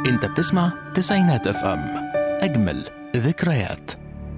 انت بتسمع تسعينات اف ام اجمل ذكريات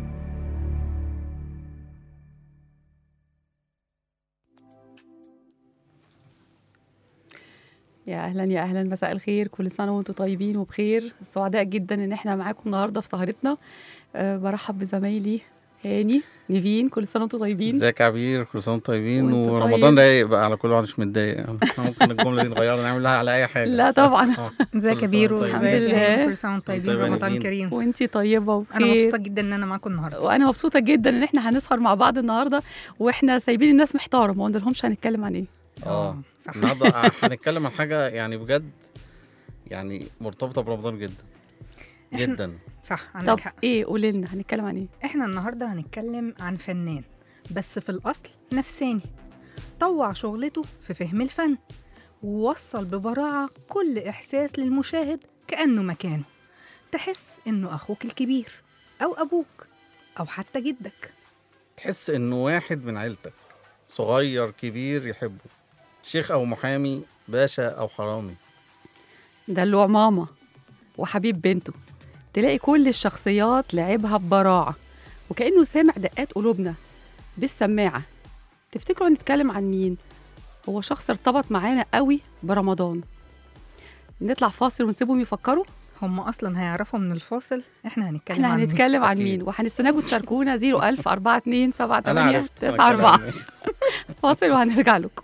يا اهلا يا اهلا مساء الخير كل سنه وانتم طيبين وبخير سعداء جدا ان احنا معاكم النهارده في سهرتنا أه برحب بزمايلي هاني نيفين كل سنه وانتم طيبين ازيك يا عبير كل سنه وانتم طيبين وانت ورمضان طيب. رايق بقى على كل واحد مش متضايق ممكن الجمله دي نغيرها نعمل لها على اي حاجه لا طبعا آه. ازيك كل يا سنة بيرو وانتم ازيك طيبين. الحمد يا لله. هاني كل سنه وانتم طيبين طيبين رمضان نيفين. كريم وانتي طيبه انا وبخير مبسوطه جدا ان انا معاكم النهارده وانا مبسوطه جدا ان احنا هنسهر مع بعض النهارده واحنا سايبين الناس محتاره ما قلنالهمش هنتكلم عن ايه اه صح النهارده هنتكلم عن حاجه يعني بجد يعني مرتبطه برمضان جدا جدا صح طب عندك حق ايه قولي لنا هنتكلم عن ايه احنا النهارده هنتكلم عن فنان بس في الاصل نفساني طوع شغلته في فهم الفن ووصل ببراعه كل احساس للمشاهد كانه مكانه تحس انه اخوك الكبير او ابوك او حتى جدك تحس انه واحد من عيلتك صغير كبير يحبه شيخ او محامي باشا او حرامي دلوع ماما وحبيب بنته تلاقي كل الشخصيات لعبها ببراعة وكأنه سامع دقات قلوبنا بالسماعة تفتكروا هنتكلم عن مين؟ هو شخص ارتبط معانا قوي برمضان نطلع فاصل ونسيبهم يفكروا هم اصلا هيعرفوا من الفاصل احنا هنتكلم احنا عن مين. هنتكلم عن أكيد. مين وهنستناكم تشاركونا 01000 42 7 انا 8 عرفت أنا 9 4 كلامي. فاصل وهنرجع لكم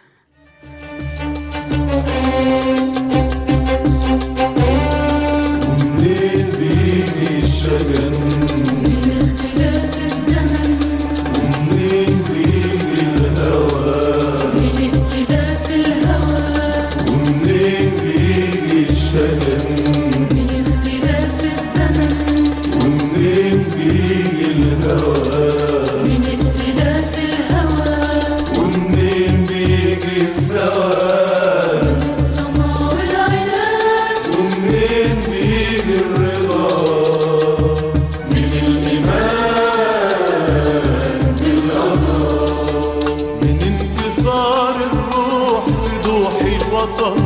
من انكسار الروح في ضوح الوطن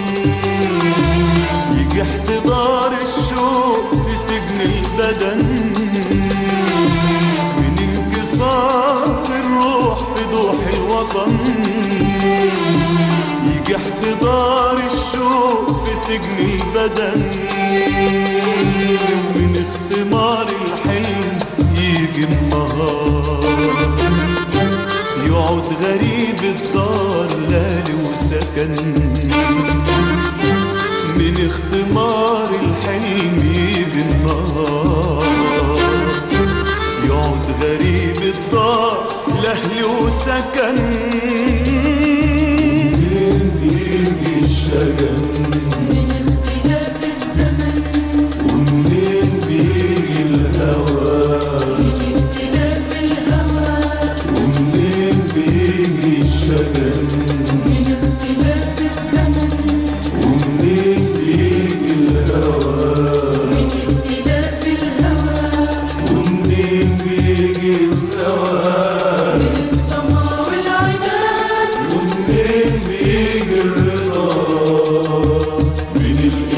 يجي احتضار الشوق في سجن البدن من انكسار الروح في ضوح الوطن يجي احتضار الشوق في سجن البدن من اختمار الحلم يجي النهار يقعد غريب الدار لالي وسكن من اختمار الحلم يجي النهار يقعد غريب الدار لأهل وسكن منين بيجي الشجن ومنين بيجي الهوى ومنين بيجي الشجن ومنين بيجي الهوى ومنين بيجي السواد ومنين بيجي الرضا من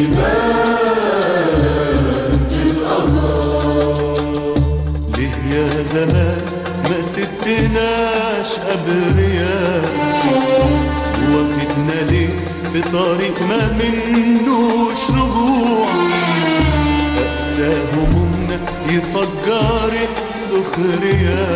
الإيمان بالله ليه يا زمان ما سبتناش أبرياء واخدنا ليه في طريق ما منوش رجوع أقسى همومنا يفجر السخرية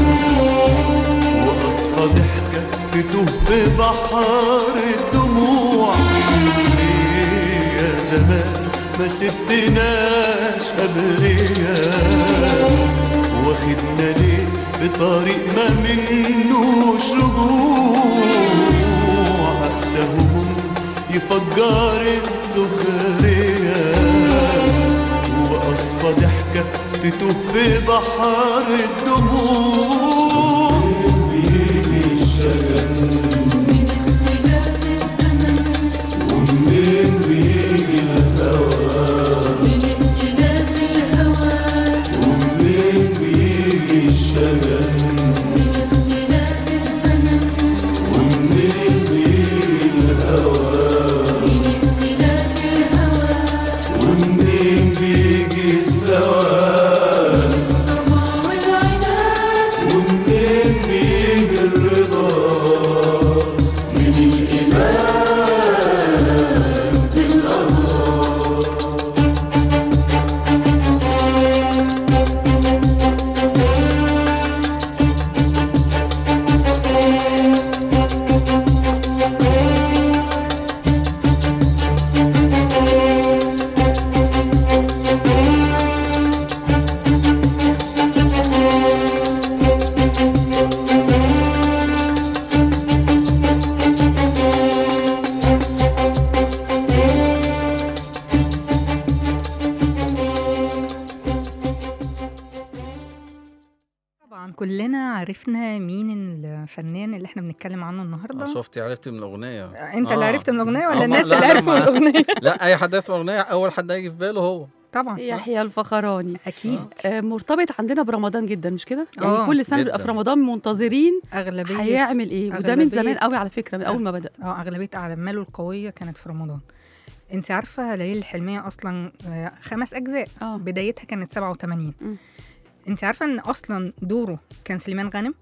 وأصفى ضحكة تتوه في بحر الدموع ليه يا زمان ما سبتناش أبرياء واخدنا ليه في طريق ما منوش رجوع أقسى هموم يفجر السخرية وأصفى ضحكة تتوه في بحر الدموع بيجي الشجن ومنين بيجي الهوى ومنين بيجي الشجن ومنين بيجي الهوى كلنا عرفنا مين الفنان اللي احنا بنتكلم عنه النهارده آه، شفتي عرفتي من الاغنيه انت اللي آه. عرفت من الاغنيه آه، ولا ما- الناس لا، اللي لا، عرفوا من ما- الاغنيه لا اي حد يسمع اغنيه اول حد هيجي في باله هو طبعا يحيى الفخراني اكيد آه، مرتبط عندنا برمضان جدا مش كده؟ يعني آه، كل سنه بيبقى جداً. في رمضان منتظرين اغلبيه هيعمل ايه وده من أغلبية- زمان قوي على فكره من اول ما بدا اه اغلبيه اعماله القويه كانت في رمضان انت عارفه ليالي الحلميه اصلا آه، خمس اجزاء اه بدايتها كانت 87 مم. انت عارفه ان اصلا دوره كان سليمان غانم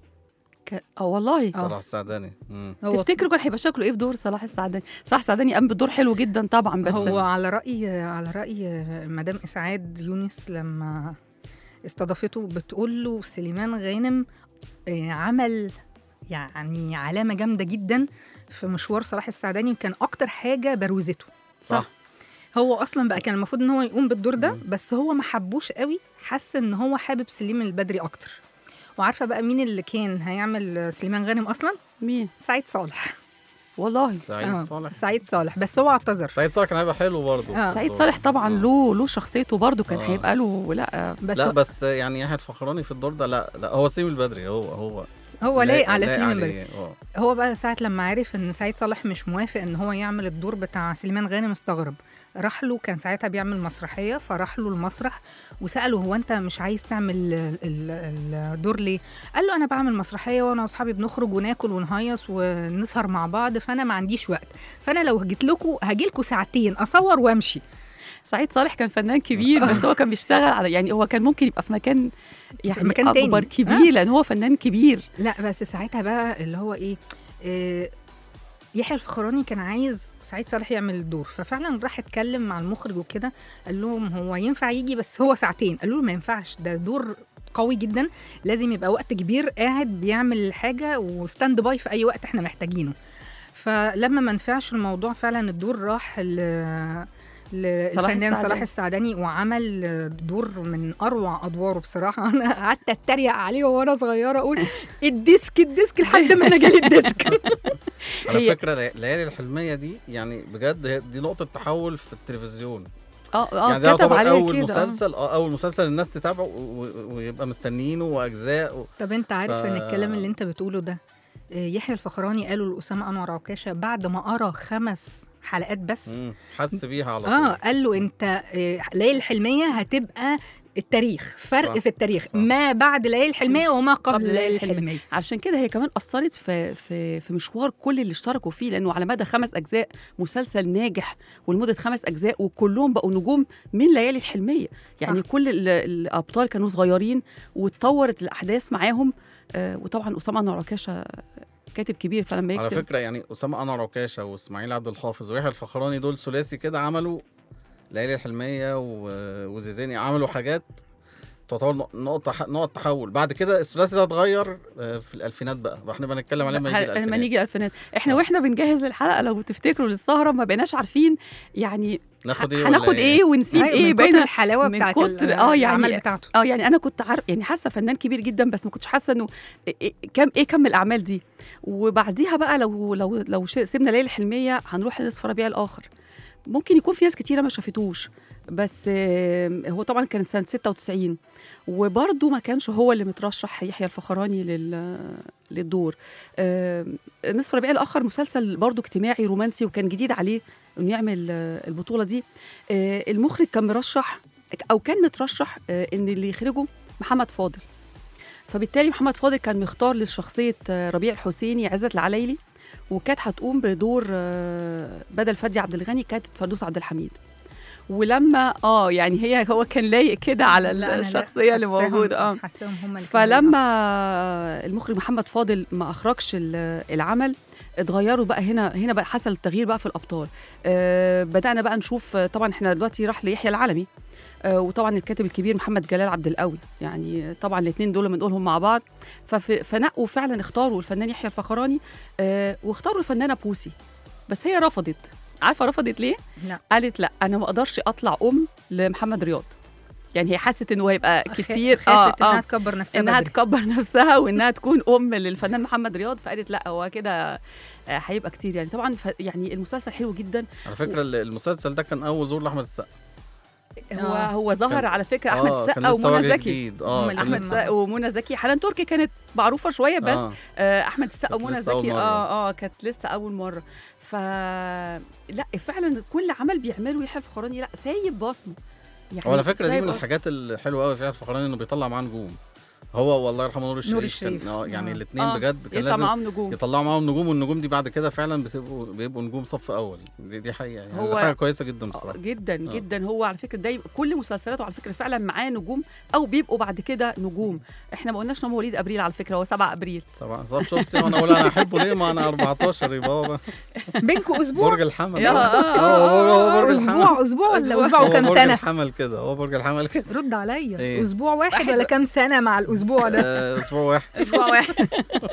ك... اه والله آه. صلاح السعداني مم. هو تفتكروا كان هيبقى شكله ايه في دور صلاح السعداني صلاح السعداني قام بدور حلو جدا طبعا بس هو على راي على راي مدام اسعاد يونس لما استضافته بتقول له سليمان غانم آه، عمل يعني علامه جامده جدا في مشوار صلاح السعداني وكان اكتر حاجه بروزته صح هو اصلا بقى كان المفروض ان هو يقوم بالدور ده بس هو ما حبوش قوي حس ان هو حابب سليم البدري اكتر وعارفه بقى مين اللي كان هيعمل سليمان غانم اصلا مين سعيد صالح والله سعيد آه، صالح سعيد صالح بس هو اعتذر سعيد صالح كان هيبقى حلو برضه آه. سعيد صالح طبعا آه. له له شخصيته برضه كان آه. هيبقى له لا بس لا هو- بس يعني يحيى الفخراني في الدور ده لا لا هو سيم البدري هو هو هو لايق على لايق سليم البدري عليه، آه. هو بقى ساعة لما عرف ان سعيد صالح مش موافق ان هو يعمل الدور بتاع سليمان غانم استغرب راح له كان ساعتها بيعمل مسرحية فراح له المسرح وسأله هو انت مش عايز تعمل ال- ال- الدور ليه؟ قال له انا بعمل مسرحية وانا واصحابي بنخرج وناكل ونهيص ونسهر مع بعض فانا ما عنديش وقت فانا لو جيت لكم هاجي لكم ساعتين اصور وامشي سعيد صالح كان فنان كبير بس هو كان بيشتغل على يعني هو كان ممكن يبقى في مكان يعني مكان اكبر تاني. كبير لان هو فنان كبير لا بس ساعتها بقى اللي هو ايه, إيه يحيى الفخراني كان عايز سعيد صالح يعمل الدور ففعلا راح اتكلم مع المخرج وكده قال لهم هو ينفع يجي بس هو ساعتين قالوا له ما ينفعش ده دور قوي جدا لازم يبقى وقت كبير قاعد بيعمل حاجه وستاند باي في اي وقت احنا محتاجينه فلما ما نفعش الموضوع فعلا الدور راح ل صلاح للفنان صلاح السعداني. السعداني وعمل دور من اروع ادواره بصراحه انا قعدت اتريق عليه وانا صغيره اقول الديسك الديسك لحد ما انا جالي الديسك على هي- فكره ليالي الحلميه دي يعني بجد هي- دي نقطه تحول في التلفزيون اه اه يعني ده كتب يعتبر عليه اول كده آه. مسلسل اه اول مسلسل الناس تتابعه و- و- ويبقى مستنيينه واجزاء و... طب انت عارف ف- ان الكلام اللي انت بتقوله ده آه، يحيى الفخراني قاله لاسامه انور عكاشه بعد ما قرا خمس حلقات بس مم. حس بيها على طول اه قال له انت آه، ليالي الحلميه هتبقى التاريخ فرق صح، في التاريخ صح. ما بعد ليالي الحلميه وما قبل قبل ليالي ليالي الحلمية. الحلميه عشان كده هي كمان اثرت في في في مشوار كل اللي اشتركوا فيه لانه على مدى خمس اجزاء مسلسل ناجح ولمده خمس اجزاء وكلهم بقوا نجوم من ليالي الحلميه يعني صح. كل ال- الابطال كانوا صغيرين واتطورت الاحداث معاهم آه وطبعا اسامه انور عكاشه كاتب كبير فلما على يكتب فكره يعني اسامه انور عكاشه واسماعيل عبد الحافظ ويحيى الفخراني دول ثلاثي كده عملوا ليالي الحلميه و- وزيزاني عملوا حاجات تعتبر نق- نقطه ح- نقط تحول بعد كده الثلاثي ده اتغير آه، في الالفينات بقى احنا بنتكلم عليه لما يجي لما الالفينات نيجي الالفينات احنا آه. واحنا بنجهز للحلقه لو تفتكروا للسهره ما بقيناش عارفين يعني ناخد ايه هناخد ولا ايه ونسيب أيوة، ايه من كتر بقينا الحلاوه من بتاعت كتر- ال- آه، يعني- الاعمال بتاعته اه يعني انا كنت عارف يعني حاسه فنان كبير جدا بس ما كنتش حاسه انه إيه- إيه كم ايه كم الاعمال دي وبعديها بقى لو لو لو ش- سيبنا ليالي الحلميه هنروح لنصف ربيع الاخر ممكن يكون في ناس كتيره ما شافتوش بس آه، هو طبعا كان سنه 96 وبرضه ما كانش هو اللي مترشح يحيى الفخراني لل للدور آه، نصف ربيع الاخر مسلسل برضه اجتماعي رومانسي وكان جديد عليه انه يعمل آه، البطوله دي آه، المخرج كان مرشح او كان مترشح آه، ان اللي يخرجه محمد فاضل فبالتالي محمد فاضل كان مختار لشخصيه آه، ربيع الحسيني عزت العلايلي وكانت هتقوم بدور آه، بدل فادي عبد الغني كانت فردوس عبد الحميد ولما اه يعني هي هو كان لايق كده على لا، أنا لا، الشخصيه اللي حاساهم- موجوده اه حاساهم هم اللي كانوا فلما المخرج محمد فاضل ما اخرجش ال- العمل اتغيروا بقى هنا هنا بقى حصل التغيير بقى في الابطال آه بدانا بقى نشوف آه، طبعا احنا دلوقتي راح ليحيى العلمي آه وطبعا الكاتب الكبير محمد جلال عبد القوي يعني طبعا الاثنين دول بنقولهم مع بعض فف- فنقوا فعلا اختاروا الفنان يحيى الفخراني آه واختاروا الفنانه بوسي بس هي رفضت عارفه رفضت ليه لا قالت لا انا ما اقدرش اطلع ام لمحمد رياض يعني هي حست انه هيبقى خ- كتير خافت انها تكبر نفسها انها بدري. تكبر نفسها وانها تكون ام للفنان محمد رياض فقالت لا هو كده آه، هيبقى كتير يعني طبعا ف يعني المسلسل حلو جدا على فكره ال- المسلسل ده كان اول ظهور لاحمد السقا هو آه. هو ظهر كان- على فكره احمد آه، كان السقا لسه ومنى وجه زكي جديد اه هما كان احمد الاتنين لسه- السقا ومنى زكي حنان تركي كانت معروفه شويه بس آه. آه احمد السقا كانت ومنى لسه أول زكي مرة. اه اه كانت لسه اول مره ف لا فعلا كل عمل بيعمله يحيى الفخراني لا سايب بصمه يعني وعلى فكره دي سايب من بصمة. الحاجات الحلوه قوي في الفخراني انه بيطلع معاه نجوم هو والله يرحمه نور الشريف, الشريف. كان اه يعني آه. الاثنين آه، بجد كان يطلع لازم معاهم نجوم يطلعوا معاهم نجوم والنجوم دي بعد كده فعلا بيبقوا بيبقوا نجوم صف اول دي, دي حقيقه يعني هو- هو حاجه كويسه جدا آه، بصراحه جدا آه. جدا هو على فكره دايما كل مسلسلاته على فكره فعلا معاه نجوم او بيبقوا بعد كده نجوم احنا ما قلناش ان هو مواليد ابريل على فكره هو 7 ابريل طبعا طب شفتي وانا اقول انا احبه ليه ما انا 14 يبقى هو بقى بينكم اسبوع برج الحمل يا- اه آه، هو هو برج الحمل اسبوع اسبوع ولا أسبوع. اسبوع هو وكام برج سنه الحمل كده هو برج الحمل كده رد عليا إيه؟ اسبوع واحد واحد ولا و- كام سنه مع الاسبوع ده آه، اسبوع واحد اسبوع واحد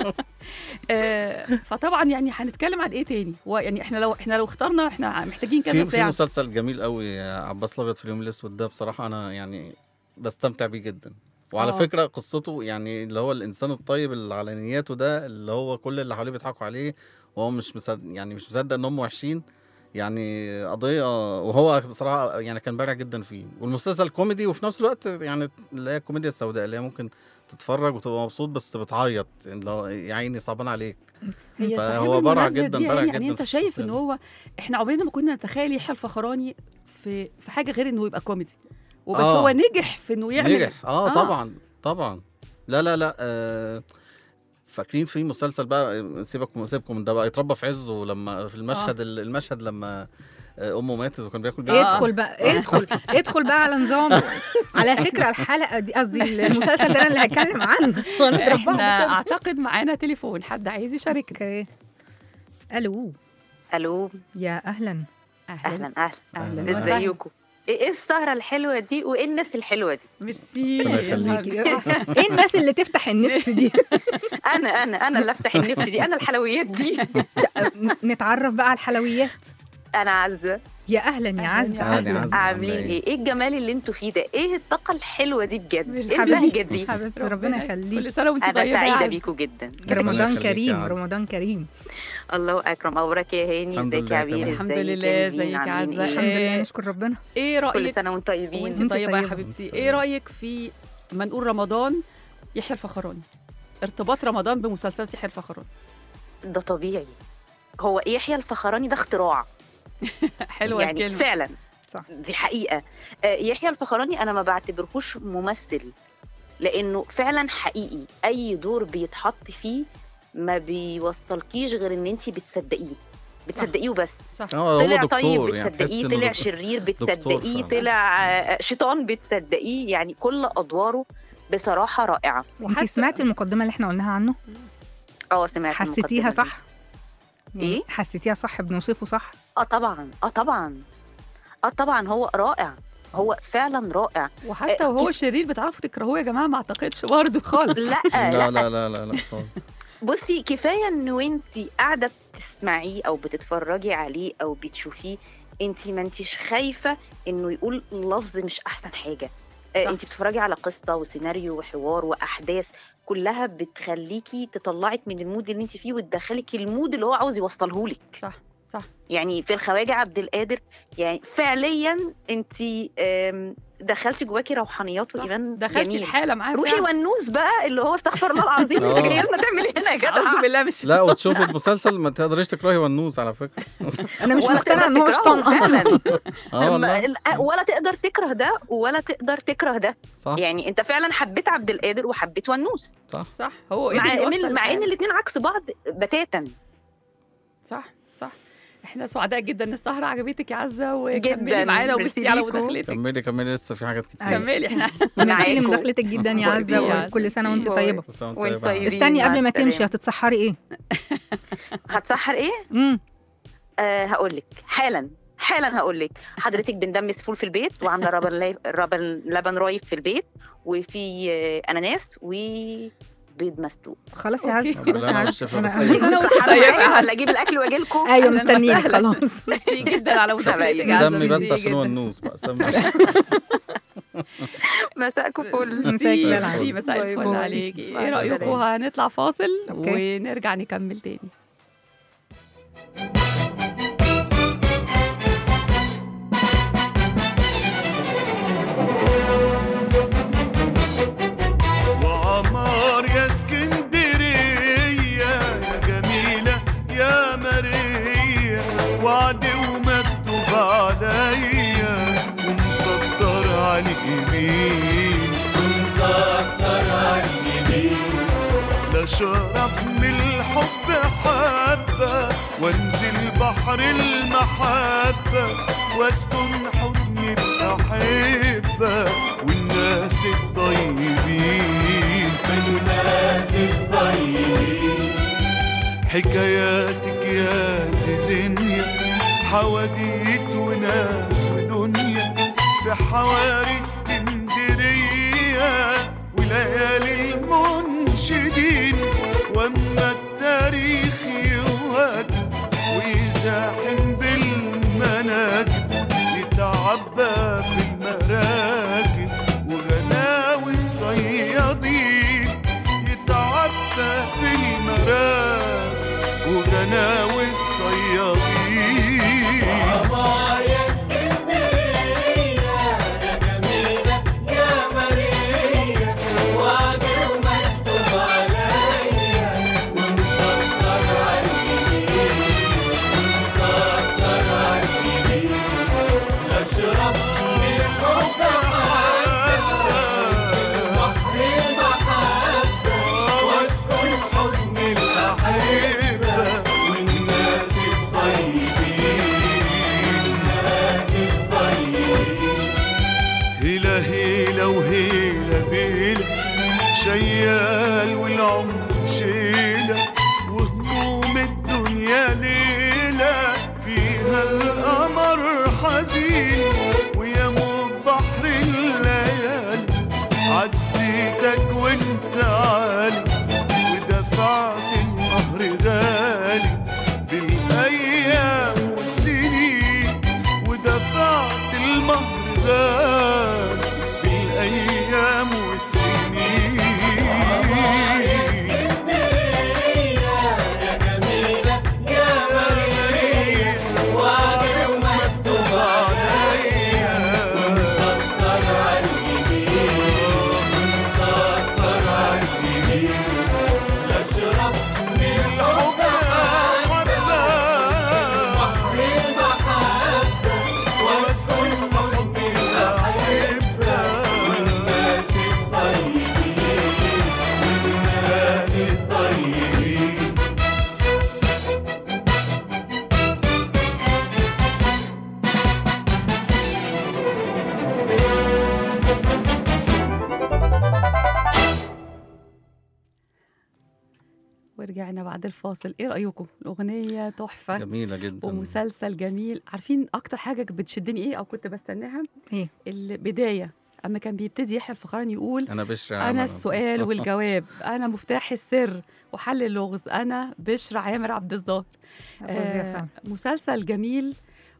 آه، فطبعا يعني هنتكلم عن ايه تاني هو يعني احنا لو احنا لو اخترنا احنا محتاجين كذا في في ساعه مسلسل جميل قوي يا عباس الابيض في اليوم الاسود ده بصراحه انا يعني بستمتع بيه جدا وعلى آه. فكره قصته يعني اللي هو الانسان الطيب اللي على نياته ده اللي هو كل اللي حواليه بيضحكوا عليه وهو مش مصدق يعني مش مصدق ان هم وحشين يعني قضيه وهو بصراحه يعني كان بارع جدا فيه والمسلسل كوميدي وفي نفس الوقت يعني اللي هي الكوميديا السوداء اللي هي ممكن تتفرج وتبقى مبسوط بس بتعيط اللي هو يا عيني صعبان عليك هي فهو صحيح برع بالمناسبة جدا- دي برع يعني, جدا يعني انت في شايف الشخصية ان دي. هو احنا عمرنا ما كنا نتخيل يحيى الفخراني في في حاجه غير انه يبقى كوميدي وبس آه. هو نجح في انه يعمل نجح اه, آه. آه. طبعا طبعا لا لا لا آه فاكرين في مسلسل بقى آه، سيبكم سيبكم من ده بقى يتربى في عزه لما في المشهد آه. المشهد لما آه، امه ماتت وكان بياكل بيها ادخل بقى ادخل ادخل بقى على نظام على فكره الحلقه دي قصدي المسلسل ده انا اللي هتكلم عنه هنضرب بعض احنا كده. اعتقد معانا تليفون حد عايز يشاركنا اوكي الو الو يا اهلا اهلا اهلا اهلا أهلاً. وسهلا ازيكم ايه إيه السهره الحلوه دي وايه الناس الحلوه دي ميرسي ربنا يخليكي. ايه الناس اللي تفتح النفس دي انا انا انا اللي افتح النفس دي انا الحلويات دي نتعرف بقى على الحلويات انا عزه يا اهلا يا أهلاً عزة يا أهلاً يا اهلا عزة. عاملين عاملة إيه؟ ايه ايه الجمال اللي انتوا فيه ده ايه الطاقه الحلوه دي بجد ميرسي. ايه البهجه دي حبيبتي ربنا يخليك كل سنه وانت انا طيبه يا سعيده عز. بيكم جدا ربنا رمضان يخليك يا كريم عزة. رمضان كريم الله اكرم اخبارك يا هاني الحمد ازيك يا لله، تمام. عبير الحمد ازيك يا لله، نيفين؟ ازيك يا عاملين عزة؟ إيه؟ الحمد لله إيه. نشكر ربنا ايه كل رايك سنه وانتم طيبين وانت وانت طيبه يا طيبة. حبيبتي ايه رايك في ما نقول رمضان يحيى الفخراني ارتباط رمضان بمسلسلات يحيى الفخراني ده طبيعي هو يحيى الفخراني ده اختراع حلوه يعني الكلمه فعلا صح. دي حقيقه آه، يحيى الفخراني انا ما بعتبرهوش ممثل لانه فعلا حقيقي اي دور بيتحط فيه ما بيوصلكيش غير ان انت بتصدقيه بتصدقيه وبس صح اه هو طلع دكتور طيب يعني تحس بتصدقيه إنه طلع دكتور. شرير دكتور بتصدقيه فعلا. طلع آه، شيطان بتصدقيه يعني كل ادواره بصراحه رائعه انت وحتى- سمعتي المقدمه اللي احنا قلناها عنه اه سمعت حسيتيها المقدمة دي. صح يعني إيه؟ حسيتيها صح بنوصفه صح اه طبعا اه طبعا اه طبعا هو رائع هو فعلا رائع وحتى آه، وهو كيف- شرير بتعرفوا تكرهوه يا جماعه ما اعتقدش برضه خالص لا لا لا لا لا لا لا خالص بصي كفايه انه انت قاعده بتسمعيه او بتتفرجي عليه او بتشوفيه انت ما انتش خايفه انه يقول لفظ مش احسن حاجه صح. انت بتتفرجي على قصه وسيناريو وحوار واحداث كلها بتخليكي تطلعك من المود اللي انت فيه وتدخلك المود اللي هو عاوز يوصله لك صح صح يعني في الخواجه عبد القادر يعني فعليا انت آم، دخلتي جواكي روحانيات صح. وايمان دخلتي جميل. الحاله معاه روحي فعلا. ونوس بقى اللي هو استغفر الله العظيم آه. انت جايه لنا تعمل إيه هنا يا جدع اعوذ بالله مش لا وتشوفي المسلسل ما تقدريش تكرهي ونوس على فكره انا مش ولا مقتنعه تقدر ان هو تكرهه شيطان اصلا فعلاً. اه والله ال- ولا تقدر تكره ده ولا تقدر تكره ده صح يعني انت فعلا حبيت عبد القادر وحبيت ونوس صح صح هو قدر مع يوصل ان مع ان الحالة. الاثنين عكس بعض بتاتا صح صح احنا سعداء جدا ان السهره عجبتك يا عزه وكملي جداً. معانا ميرسي وميرسي على ليكوا. مداخلتك كملي كملي لسه في حاجات كتير كملي احنا ميرسي معاكم. لمداخلتك جدا يا باي عزه باي. وكل سنه وانت باي. طيبه بس أنت وانت طيبة. طيبين. استني مع قبل ما تمشي السلامة. هتتسحري ايه هتسحر ايه؟ امم آه هقول لك حالا حالا هقول لك حضرتك بندمس فول في البيت وعامله ربن لا- ربن لبن رايب في البيت وفي آه، اناناس وبيض مسلوق خلاص يا أوكي. عزه خلاص يا لا، عزه الشفا أنا- بس كل سنة وانت تتحركوا طيبة يا معايا عزة. ولا اجيب الاكل واجي لكم ايوه أهلاً مستنيك وسهلاً. خلاص ميرسي جدا على مداخلتك يا عزه سمي بس ميرسي عشان هو جداً. النوس بقى سمي عشان مساءكم فل مساك ميرسي بالعافية. ميرسي مساء باي الفل باي. عليكي مع ايه رايكم السلامة. هنطلع فاصل أوكي. ونرجع نكمل تاني ماريا وعد ومكتوب عليا ومسطر على الجبين ومسطر على الجبين لا شرب من الحب حبة وانزل بحر المحبة واسكن حضن الأحبة والناس الطيبين والناس الطيبين حكاياتك يا زيزينيا حواديت وناس ودنيا في حواري اسكندرية وليالي المنشدين واما التاريخ يوهد ويزاحم بالمناكب يتعبى في المراكب وغناوي الصيادين يتعبى في المراكب وغناوي الصيادين واسكن حضن الأحبة والناس الطيبين الناس الطيبين هيلا هيلا وهيلا بيلا شيال والعمر شيلة وهموم الدنيا ليلة فيها القمر حزين ويموت بحر الليالي عديتك وانت عالي ودفعت المهر غالي بالايام والسنين ودفعت المهر غالي بالايام والسنين يا مريم وعد ومكتوب عليا ومسطر على الجبين مسطر على الجبين اشرب من الحب حبة بحر المحبة واسكن حب الأحبة والناس الطيبين والناس الطيبين ورجعنا بعد الفاصل ايه رايكم الاغنيه تحفه جميله جدا ومسلسل جميل عارفين اكتر حاجه كانت بتشدني ايه او كنت بستناها ايه البدايه اما كان بيبتدي يحيى الفخراني يقول انا بشرى انا عمل. السؤال والجواب انا مفتاح السر وحل اللغز انا بشرى عامر عبد الظاهر فوزية آه، فعلا. مسلسل جميل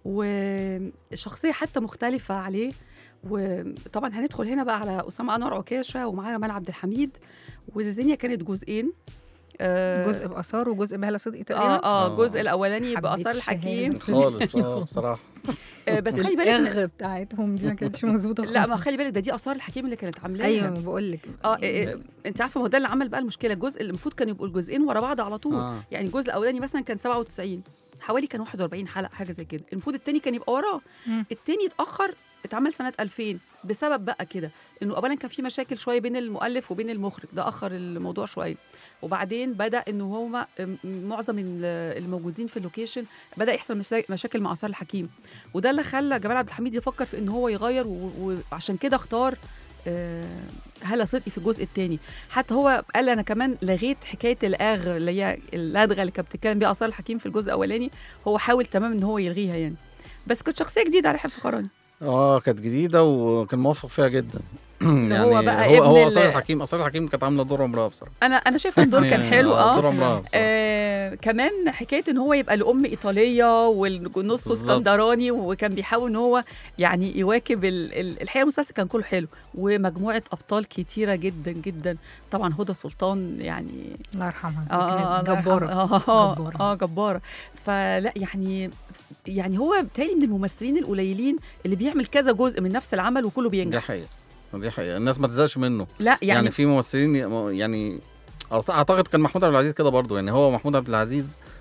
وشخصيه حتى مختلفه عليه وطبعا هندخل هنا بقى على اسامه انور عكاشه ومعاه جمال عبد الحميد وزيزينيا كانت جزئين آه، جزء باثار وجزء بهلا صدقي تقريبا اه اه آه. الجزء الاولاني حبيت باثار شهادة. الحكيم خالص اه بصراحه آه، بس خلي بالك الاغ بتاعتهم دي ما كانتش مظبوطه لا ما خالص. خلي بالك ده دي اثار الحكيم اللي كانت عاملاها ايوه بقول لك اه إيه إيه انت عارفه ما هو ده اللي عمل بقى المشكله الجزء اللي المفروض كانوا يبقوا الجزئين ورا بعض على طول آه. يعني الجزء الاولاني مثلا كان 97 حوالي كان 41 حلقه حاجه زي كده المفروض التاني كان يبقى وراه مم. التاني اتاخر اتعمل سنه 2000 بسبب بقى كده انه اولا كان في مشاكل شويه بين المؤلف وبين المخرج ده اخر الموضوع شويه وبعدين بدا انه هو معظم ال- الموجودين في اللوكيشن بدا يحصل مشا- مشاكل مع اثار الحكيم وده اللي خلى جمال عبد الحميد يفكر في ان هو يغير و- وعشان كده اختار آه، هلا صدقي في الجزء الثاني حتى هو قال انا كمان لغيت حكايه الاغ اللي هي اللدغه اللي كانت بتتكلم بيها اثار الحكيم في الجزء الاولاني هو حاول تمام ان هو يلغيها يعني بس كانت شخصيه جديده على يحيى الفخراني اه كانت جديده وكان موفق فيها جدا يعني هو بقى هو, ابن هو ال- اثار الحكيم اثار الحكيم كانت عامله دور امراه بصراحه انا انا شايفه الدور كان يعني حلو اه دور امراه بصراحه آه كمان حكايه ان هو يبقى الام ايطاليه والنص بالظبط. اسكندراني وكان بيحاول ان هو يعني يواكب ال- ال- الحقيقه المسلسل كان كله حلو ومجموعه ابطال كتيره جدا جدا طبعا هدى سلطان يعني الله يرحمها اه كانت الله جباره يرحمها. اه جبارة. اه جباره فلا يعني يعني هو بالتالي من الممثلين القليلين اللي بيعمل كذا جزء من نفس العمل وكله دي بينجح حقيقه دي حقيقه الناس ما تزهقش منه لا يعني, يعني, في ممثلين ي- يعني أعت- اعتقد كان محمود عبد العزيز كده برضو يعني هو محمود عبد العزيز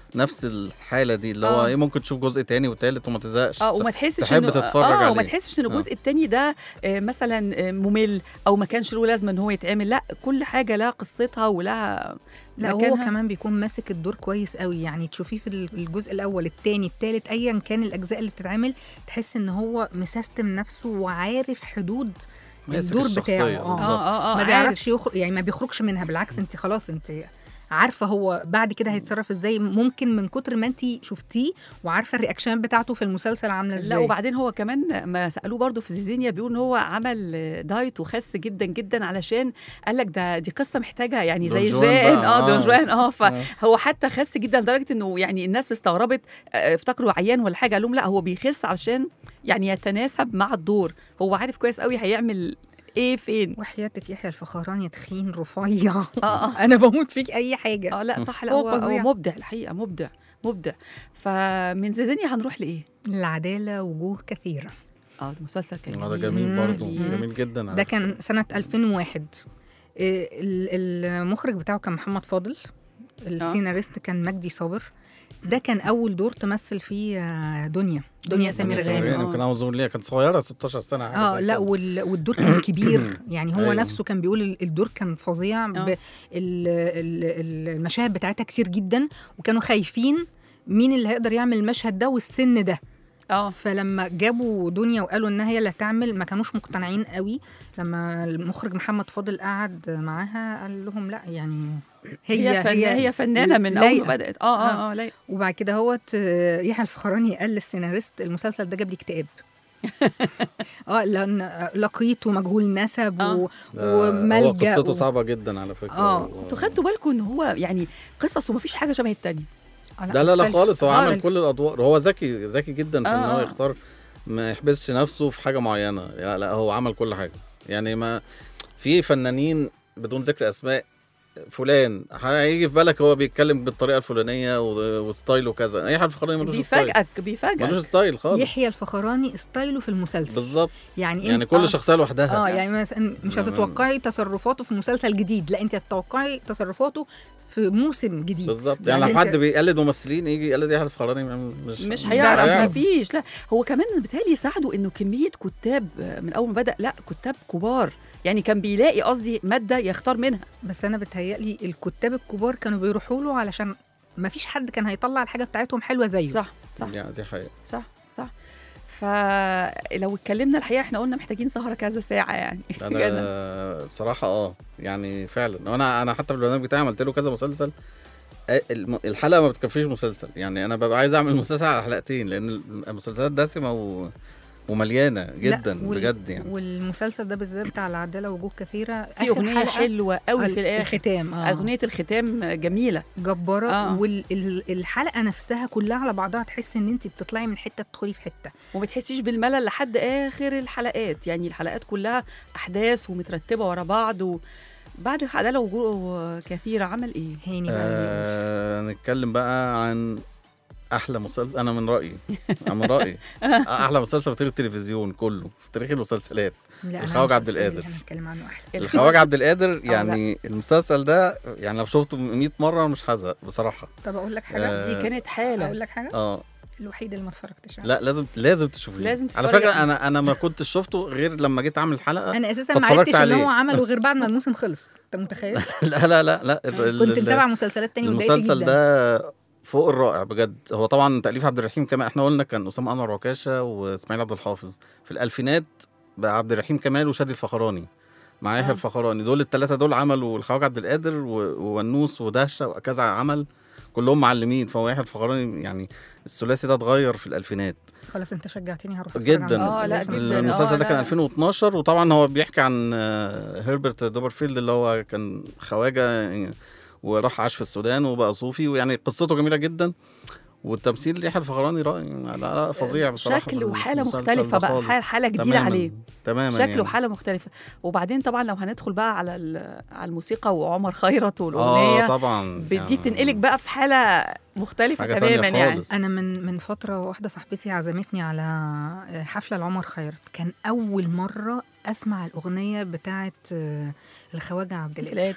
نفس الحاله دي اللي هو آه. ايه ممكن تشوف جزء تاني وتالت وما تزهقش اه وما تحسش تحب انه تتفرج اه عليه. وما تحسش ان آه. الجزء التاني ده آه، مثلا آه، ممل او ما كانش له لازمه ان هو يتعمل لا كل حاجه لها قصتها ولها لا هو مكانها. كمان بيكون ماسك الدور كويس قوي يعني تشوفيه في الجزء الاول الثاني الثالث ايا كان الاجزاء اللي بتتعمل تحس ان هو مسيستم نفسه وعارف حدود ماسك الدور الشخصية بتاعه بالظبط. اه اه اه ما عارف. بيعرفش يخرج يعني ما بيخرجش منها بالعكس انت خلاص انت عارفه هو بعد كده هيتصرف ازاي ممكن من كتر ما انت شفتيه وعارفه الرياكشن بتاعته في المسلسل عامله ازاي لا وبعدين هو كمان ما سالوه برضه في زيزينيا بيقول ان هو عمل دايت وخس جدا جدا علشان قال لك ده دي قصه محتاجه يعني دون زي جوان جان بقى، اه دون آه. جوان اه آه. فهو حتى خس جدا لدرجه انه يعني الناس استغربت آه، افتكروا عيان ولا حاجه قال لهم لا هو بيخس علشان يعني يتناسب مع الدور هو عارف كويس قوي هيعمل ايه فين وحياتك يحيى الفخراني تخين رفيع اه اه انا بموت فيك اي حاجه اه لا صح لا هو هو, هو فظيع. مبدع الحقيقه مبدع مبدع فمن زيزينيا هنروح لايه؟ العداله وجوه كثيره اه ده مسلسل كان اه ده جميل جميل برضه جميل. جميل جدا على ده فكرة. كان سنة 2001 إيه، ال- المخرج بتاعه كان محمد فاضل السيناريست كان مجدي صابر ده كان أول دور تمثل فيه آه، دنيا دنيا سمير سمير غانم آه. غانم كان عاوز ليها كانت صغيره 16 سنه حاجه اه زي لا كده. وال- والدور كان كبير يعني هو أيوة. نفسه كان بيقول ال- الدور كان فظيع ب- ال- ال- المشاهد بتاعتها كتير جدا وكانوا خايفين مين اللي هيقدر يعمل المشهد ده والسن ده اه فلما جابوا دنيا وقالوا انها هي اللي هتعمل ما كانوش مقتنعين قوي لما المخرج محمد فاضل قعد معاها قال لهم لا يعني هي هي فن... هي فنانه من اول ما لايقة. بدات اه اه اه لايقه وبعد كده هوت آه، يحيى الفخراني قال للسيناريست المسلسل ده جاب لي اكتئاب اه لان لقيت ومجهول نسب آه. و... ده هو وملجأ قصته و- صعبه جدا على فكره آه. و- انتوا خدتوا بالكم ان هو يعني قصص ومفيش حاجه شبه التانية آه، لا لا لا مختلف. خالص هو آه، عمل الف- كل الادوار هو ذكي ذكي جدا في ان آه، هو آه. يختار ما يحبسش نفسه في حاجه معينه لا لا هو عمل كل حاجه يعني ما في فنانين بدون ذكر اسماء فلان هيجي في بالك هو بيتكلم بالطريقه الفلانيه و- وستايله كذا يحيى الفخراني ملوش ستايل بيفاجئك بيفاجئك ملوش ستايل خالص يحيى الفخراني ستايله في المسلسل بالظبط يعني يعني إنت- كل آه. شخصيه لوحدها اه يعني مثلا مش يعني- هتتوقعي تصرفاته في مسلسل جديد لا انت هتتوقعي تصرفاته في موسم جديد بالظبط يعني لو أنت- حد بيقلد ممثلين يجي يقلد يحيى الفخراني مش مش مش هيعرف هيعرف. مفيش لا هو كمان بيتهيألي ساعده انه كميه كتاب من اول ما بدا لا كتاب كبار يعني كان بيلاقي قصدي ماده يختار منها بس انا بتهيألي الكتاب الكبار كانوا بيروحوا له علشان ما فيش حد كان هيطلع الحاجه بتاعتهم حلوه زيه صح صح يعني دي حقيقه صح صح فلو اتكلمنا الحقيقه احنا قلنا محتاجين سهره كذا ساعه يعني انا بصراحه اه يعني فعلا وانا انا حتى في البرنامج بتاعي عملت له كذا مسلسل آه، الم- الحلقه ما بتكفيش مسلسل يعني انا ببقى عايز اعمل مسلسل على حلقتين لان المسلسلات دسمه و... ومليانه جدا لا، وال- بجد يعني والمسلسل ده بالذات بتاع العداله وجوه كثيره في آخر اغنيه حلقة حلوه قوي في الاخر الختام آه. اغنيه الختام جميله جباره آه. آه. والحلقه نفسها كلها على بعضها تحس ان انت بتطلعي من حته تدخلي في حته وما تحسيش بالملل لحد اخر الحلقات يعني الحلقات كلها احداث ومترتبه ورا بعض وبعد العداله وجوه كثيره عمل ايه هاني بقى آه نتكلم بقى عن احلى مسلسل انا من رايي انا من رايي احلى مسلسل في تاريخ التلفزيون كله في تاريخ المسلسلات لا أنا الخواجة عبد المسلسل القادر. اللي هنتكلم عنه احلى الخواجة عبد القادر يعني المسلسل ده يعني لو شفته 100 مره مش هزهق بصراحه طب اقول لك حاجه آه، دي كانت حاله اقول لك حاجه اه الوحيد اللي ما اتفرجتش عليه لا لازم لازم تشوفيه لازم على تتفرج فكره عليه. انا انا ما كنتش شفته غير لما جيت اعمل حلقه انا اساسا ما فاتفرجت عرفتش ان عليه. هو عمله غير بعد ما الموسم خلص انت متخيل لا لا لا لا ال- كنت ال- متابعه مسلسلات تانية واتضايقت المسلسل جدا ده فوق الرائع بجد هو طبعا تاليف عبد الرحيم كمال احنا قلنا كان اسامه انور عكاشه واسماعيل عبد الحافظ في الالفينات بقى عبد الرحيم كمال وشادي الفخراني مع يحيى آه. الفخراني دول الثلاثه دول عملوا الخواجه عبد القادر و- وونوس ودهشه وكذا عمل كلهم معلمين فهو يحيى الفخراني يعني الثلاثي ده اتغير في الالفينات خلاص انت شجعتني هروح أتفرج على جدا المسلسل آه، لا، لازم. جداً. المسلسل آه، ده كان لا. 2012 وطبعا هو بيحكي عن آه، هربرت دوبرفيلد اللي هو كان خواجه يعني وراح عاش في السودان وبقى صوفي ويعني قصته جميله جدا والتمثيل يحيى الفخراني رائع لا لا فظيع بصراحه شكل في وحالة المسلسل مختلفة ده بقى، خالص. حالة- حالة جديدة تماماً. عليه. تماما شكل يعني. وحاله مختلفه وبعدين طبعا لو هندخل بقى على ال- على الموسيقى وعمر خيرت والاغنيه اه طبعا دي يعني بتنقلك بقى في حاله مختلفه حاجة تانية تماما يعني خالص. انا من من فتره واحده صاحبتي عزمتني على حفله لعمر خيرت كان اول مره اسمع الاغنيه بتاعه آه، الخواجه عبد القادر القادر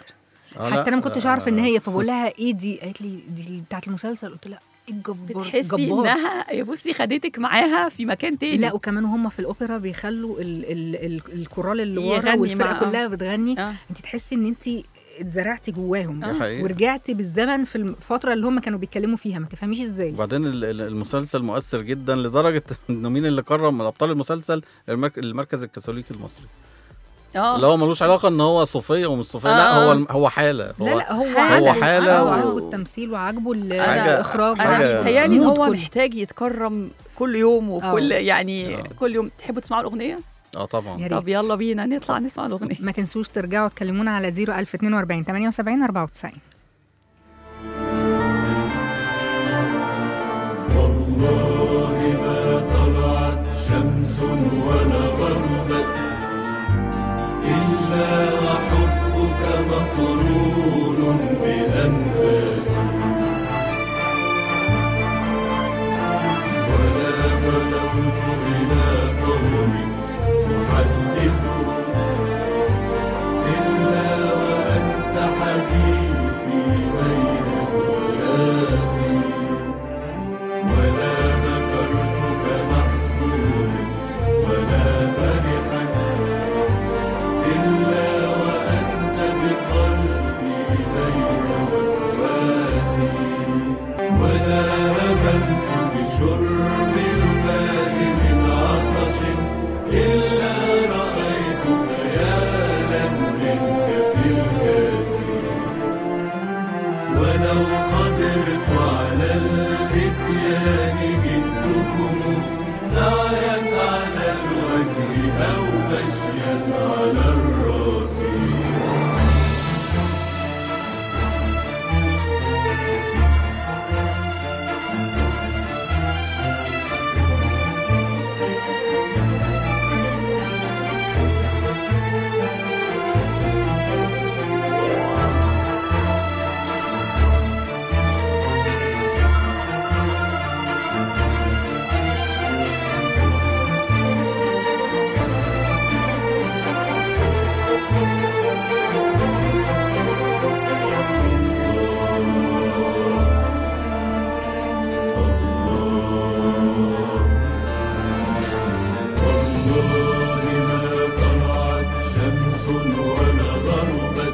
آه، لا، حتى انا ما كنتش آه، اعرف ان هي فبقول لها ايه دي قالت لي دي بتاعت المسلسل قلت لها ايه الجبار بتحسي جبار. انها يا بصي خدتك معاها في مكان تاني لا وكمان هم في الاوبرا بيخلوا ال ال ال الكورال اللي ورا يغني والفرقه مع- كلها بتغني آه. انت تحسي ان انت اتزرعتي جواهم دي حقيقة. ورجعتي بالزمن في الفتره اللي هم كانوا بيتكلموا فيها ما تفهميش ازاي وبعدين ال- ال- المسلسل مؤثر جدا لدرجه انه مين اللي كرم من ابطال المسلسل المرك- المركز الكاثوليكي المصري اه اللي هو ملوش علاقه ان هو صوفيه ومش صوفيه لا آه. هو الم- هو حاله هو لا لا هو حالة. عاجبه هو حالة آه، و- وعاجبه التمثيل وعاجبه ال- حاجة- الاخراج انا حاجة- بيتهيألي ان مود هو كله. محتاج يتكرم كل يوم وكل آه. يعني آه. كل يوم تحبوا تسمعوا الاغنيه اه طبعا يا طب ريت. يلا بينا نطلع نسمع الاغنيه ما تنسوش ترجعوا تكلمونا على 01042 78 94 والله ما طلعت شمس ولا غربت إلا وحبك مقرون بأنفاسي ولا فلوت إلى قوم أحدثهم إلا وأنت حديثي بين الناس ولا ذكرتك محزونا ولا فرحا إلا وأنت بقلبي بين وسواسي ولا هممت بشرب الماء من عطش إلا رأيت خيالا منك في الكاسي ولو قدرت على الاتيان جئتكم سعيا على الوجه او مشيا على الراس والله ما طلعت شمس ولا غربت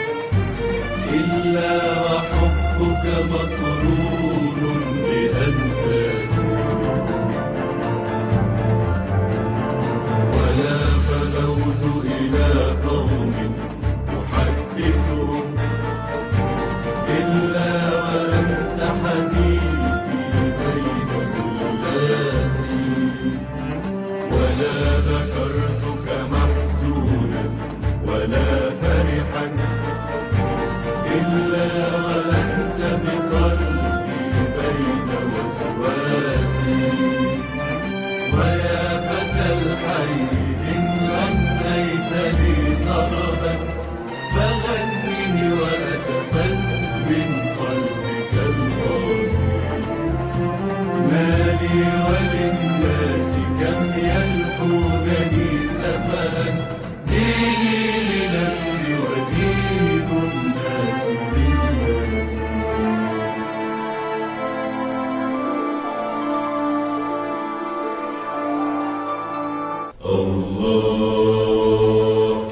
إلا وحبك مقرون بأنفاسي ولا فلوت إلى قوم أحدثهم إلا وأنت حديثي بين الناس ولا ذكرتك محزونا ولا فرحا إلا وأنت بقلبي بين وسواسي ويا فتى الحي إن غنيت لي طربا فغنني وأسفا من قلبك القاسي ما لي وللناس كم يلحونني سفها ديني لنفسي ودين الناس للناس الله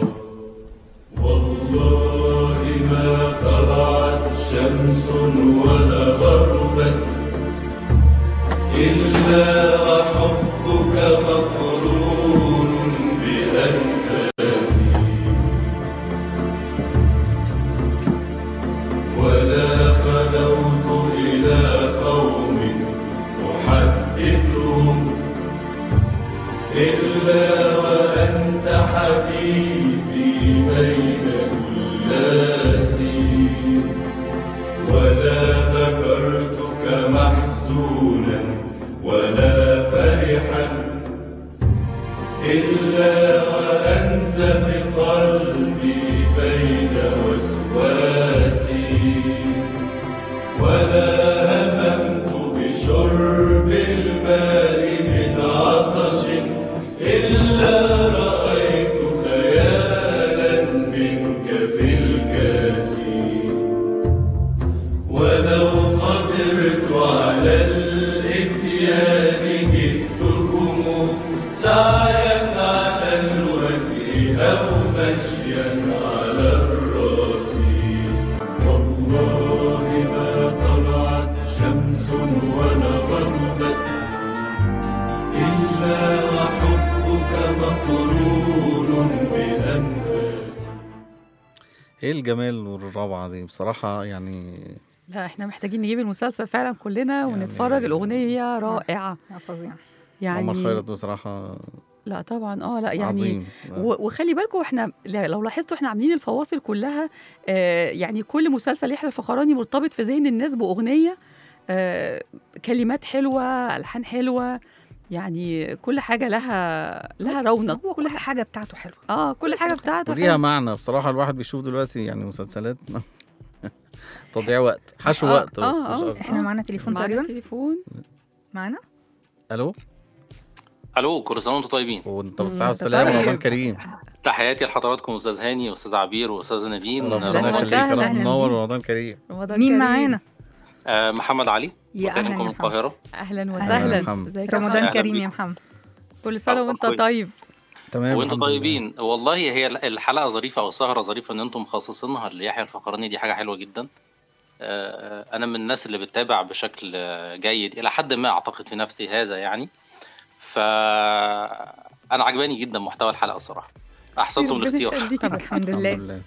والله ما طلعت شمس ولا غربت إلا وحبك مقرون بأنفاسي ولا خلوت إلى قوم أحدثهم إلا وأنت حديثي بين الناس ولا ذكرتك محزونا ولا فرحا إلا وأنت بقلبي بين وسواسي ولا هممت بشرب الماء من عطش إلا رأيت خيالا منك في الكاسي النسيان جئتكم سعيا على الوجه أو مشيا على الراس والله ما طلعت شمس ولا غربت إلا وحبك مقرون بأنفاسي ايه الجمال والروعه دي بصراحه يعني لا احنا محتاجين نجيب المسلسل فعلا كلنا يعني- ونتفرج الاغنيه رائعه آه، فظيع يعني عمر خيرت بصراحه لا طبعا اه لا يعني عظيم و- وخلي بالكم احنا لا- لو لاحظتوا احنا عاملين الفواصل كلها آه يعني كل مسلسل يحيى الفخراني مرتبط في ذهن الناس باغنيه آه كلمات حلوه الحان حلوه يعني كل حاجه لها لها رونق هو كل حاجه بتاعته حلوه اه كل حاجه بتاعته وليها حلوة. معنى بصراحه الواحد بيشوف دلوقتي يعني مسلسلات تضييع وقت حشو آه، وقت بس آه، مش آه. أكتر. احنا معانا تليفون معانا تقريبا تليفون معانا الو الو كل سنه وانتم طيبين وانت مم، بالصحه أنت والسلامه طيب. رمضان كريم تحياتي لحضراتكم استاذ هاني واستاذ عبير واستاذ نبيل ربنا أهلاً يخليك وسهلاً. ربنا أهلاً منور بيك. رمضان كريم رمضان مين كريم. معانا آه محمد علي يا اهلا بكلمكم يا من محمد القاهره اهلا أهلاً وسهلا محمد. ازيك يا رمضان أهلاً كريم بيك. يا محمد كل سنه الله وانت يخليك. طيب تمام وانتم الحمد لله. طيبين والله هي الحلقه ظريفه او السهره ظريفه ان انتم مخصصينها ليحيى الفخراني دي حاجه حلوه جدا آه، انا من الناس اللي بتتابع بشكل آه، جيد الى حد ما اعتقد في نفسي هذا يعني ف انا عجباني جدا محتوى الحلقه الصراحه احسنتم ربنا الاختيار يخليك. طب الحمد الحمد لله لله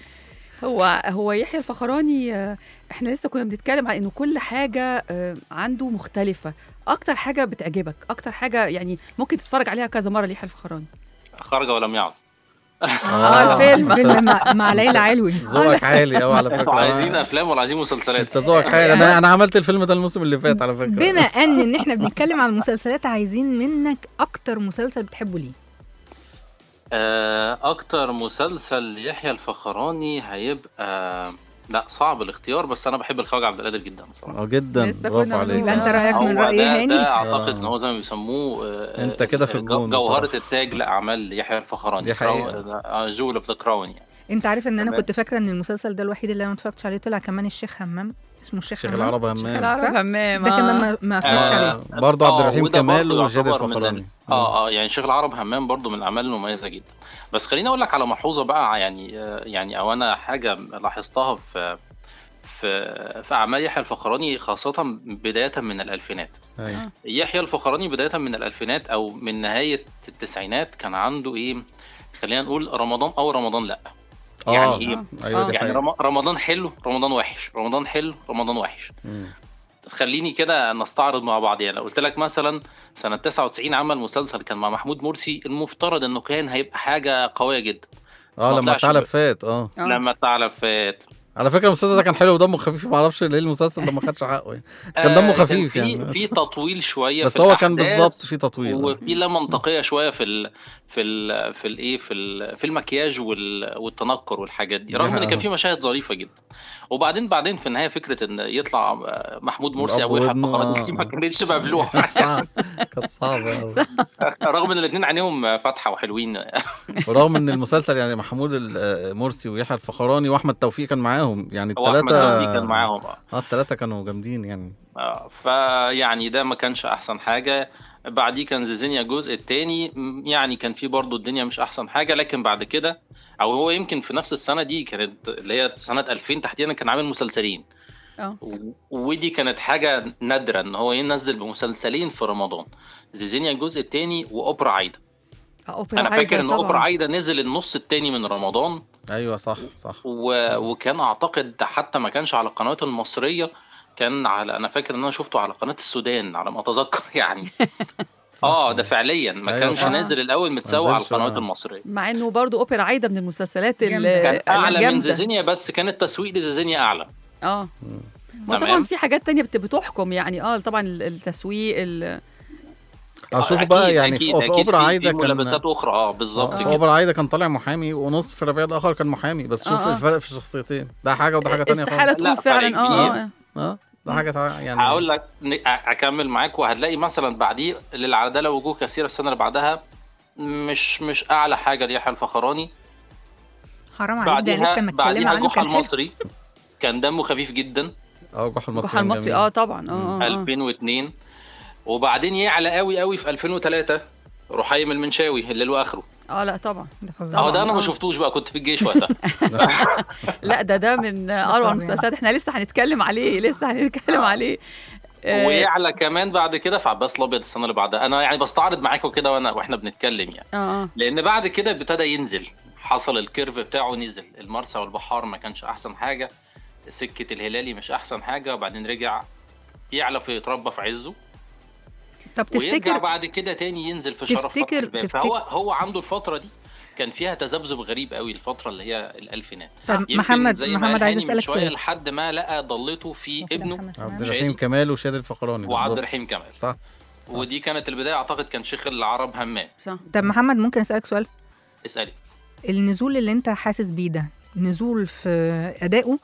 هو هو يحيى الفخراني آه، احنا لسه كنا بنتكلم عن انه كل حاجه آه، عنده مختلفه اكتر حاجه بتعجبك اكتر حاجه يعني ممكن تتفرج عليها كذا مره ليحيى الفخراني خرج ولم يعد اه الفيلم فيلم مع, مع ليلى علوي ذوقك عالي قوي على فكره انتوا عايزين افلام ولا عايزين مسلسلات انت ذوقك عالي انا انا عملت الفيلم ده الموسم اللي فات على فكره بما ان ان احنا بنتكلم عن المسلسلات عايزين منك اكتر مسلسل بتحبه ليه آه، اكتر مسلسل ليحيى الفخراني هيبقى لا صعب الاختيار بس انا بحب الخواجه عبد القادر جدا الصراحه اه جدا لسه برافو كنا عليك يبقى انت رايك من هو راي ده, هاني ده اعتقد آه. ان هو زي ما بيسموه آه، انت كده في جو- الجون جوهره بصراحة. التاج لاعمال يحيى الفخراني دي حقيقة. جول اوف ذا كراون يعني انت عارف ان انا تمام. كنت فاكره ان المسلسل ده الوحيد اللي انا ما اتفرجتش عليه طلع كمان الشيخ همام اسمه الشيخ شيخ همام العرب شيخ همام العرب صح؟ همام ده كمان آه. ما- ما اتفرجتش آه. عليه برضه عبد آه، الرحيم وده كمال برضه وجاد يعتبر من الفخراني ال- اه اه يعني شيخ العرب همام برضو من الاعمال المميزه جدا بس خليني اقول لك على ملحوظه بقى يعني آه، يعني او انا حاجه لاحظتها في في في اعمال يحيى الفخراني خاصه بدايه من الالفينات أيوة. يحيى الفخراني بدايه من الالفينات او من نهايه التسعينات كان عنده ايه خلينا نقول رمضان او رمضان لا اه يعني ايه ايوه دي يعني حقيقة. رم- رمضان حلو رمضان وحش رمضان حلو رمضان وحش مم. خليني كده نستعرض مع بعض يعني لو قلت لك مثلا سنة 99 عمل مسلسل كان مع محمود مرسي المفترض انه كان هيبقى حاجة قوية جدا اه ما لما طلعش الثعلب ب- فات اه آه. لما الثعلب فات على فكره المسلسل ده كان حلو ودمه خفيف ما اعرفش ليه المسلسل ده ما خدش حقه يعني كان دمه آه، خفيف في يعني في تطويل شوية بس في هو كان الأحداث بالظبط في تطويل آه. وفي لا منطقيه شويه في ال في ال في الايه في ال في المكياج وال والتنكر والحاجات دي دي رغم ان حقيقة. كان في مشاهد ظريفه جدا وبعدين بعدين في النهايه فكره ان يطلع محمود مرسي الأب او يحيى وابنه، الفخراني آه. دي ما كانتش مبلوعه كانت صعبه كانت صعبه أوي. رغم ان الاثنين عينيهم فاتحه وحلوين ورغم ان المسلسل يعني محمود ال- مرسي ويحيى الفخراني واحمد توفيق كان معاهم يعني هو احمد الثلاثه توفيق كان معاهم آه. اه الثلاثه كانوا جامدين يعني آه، فيعني ده ما كانش احسن حاجه بعديه كان زيزينيا الجزء الثاني يعني كان فيه برضو الدنيا مش احسن حاجه لكن بعد كده او هو يمكن في نفس السنه دي كانت اللي هي سنه 2000 تحديدا كان عامل مسلسلين اه و- ودي كانت حاجه نادره ان هو ينزل بمسلسلين في رمضان زيزينيا الجزء الثاني واوبرا عايده آه، أوبرا انا عايدة فاكر ان طبعاً. اوبرا عايده نزل النص الثاني من رمضان ايوه صح صح و... وكان اعتقد حتى ما كانش على القنوات المصريه كان على انا فاكر ان انا شفته على قناه السودان على ما اتذكر يعني اه ده فعليا ما أيوة كانش صح. نازل الاول متساوي على نزلش، القنوات آه. المصريه مع انه برضو اوبرا عايده من المسلسلات ال- جامدة. كان اعلى من الجامدة. زيزينيا بس كان التسويق لزيزينيا اعلى اه ما تمام. طبعا في حاجات تانية بت- بتحكم يعني اه طبعا ال- التسويق ال- اه شوفوا أكيد- بقى يعني أكيد- في في أكيد اوبرا في- عايده في كان ملابسات اخرى اه بالظبط آه. في كده اوبرا عايده كان طالع محامي ونص في الربيع الاخر كان محامي بس شوف آه، آه. الفرق في الشخصيتين ده حاجه وده حاجه تانية استحاله خالص تكون لا، فعلا فرق اه كبير. اه اه ده حاجه تانية يعني هقول لك ن- أ- اكمل معاك وهتلاقي مثلا بعديه للعداله وجوه كثيره السنه اللي بعدها مش مش اعلى حاجه ليحيى الفخراني حرام عليك ده بعديها لسه متكلمه بعديها عنه جحا كان حلو المصري كان دمه خفيف جدا اه جحا المصري جحا المصري جميل. اه طبعا اه اه, آه. 2002 وبعدين يعلى قوي قوي في 2003 رحيم المنشاوي الليل واخره اه لا طبعا ده فظيع اهو ده انا طبعاً، ما آه. شفتوش بقى كنت في الجيش وقتها لا ده ده من اروع فظيع. المسلسلات احنا لسه هنتكلم عليه لسه هنتكلم عليه آه، ويعلى كمان بعد كده في عباس الابيض السنه اللي بعدها انا يعني بستعرض معاكم كده وانا واحنا بنتكلم يعني اه اه لان بعد كده ابتدى ينزل حصل الكيرف بتاعه نزل المرسى والبحار ما كانش احسن حاجه سكه الهلالي مش احسن حاجه وبعدين رجع يعلى في يتربى في عزه طب ويرجع تفتكر بعد كده تاني ينزل في شرف تفتكر- فتح الباب تفتكر- فهو هو عنده الفتره دي كان فيها تذبذب غريب قوي الفتره اللي هي الالفينات طب يمكن محمد زي ما محمد قال عايز هاني من اسالك شويه سؤال لحد ما لقى ضلته في ابنه محمد عبد سامعني؟ الرحيم كمال وشادي الفخراني وعبد بالظبط. الرحيم كمال صح ودي كانت البدايه اعتقد كان شيخ العرب همام صح طب محمد ممكن اسالك سؤال اسالي النزول اللي انت حاسس بيه ده نزول في ادائه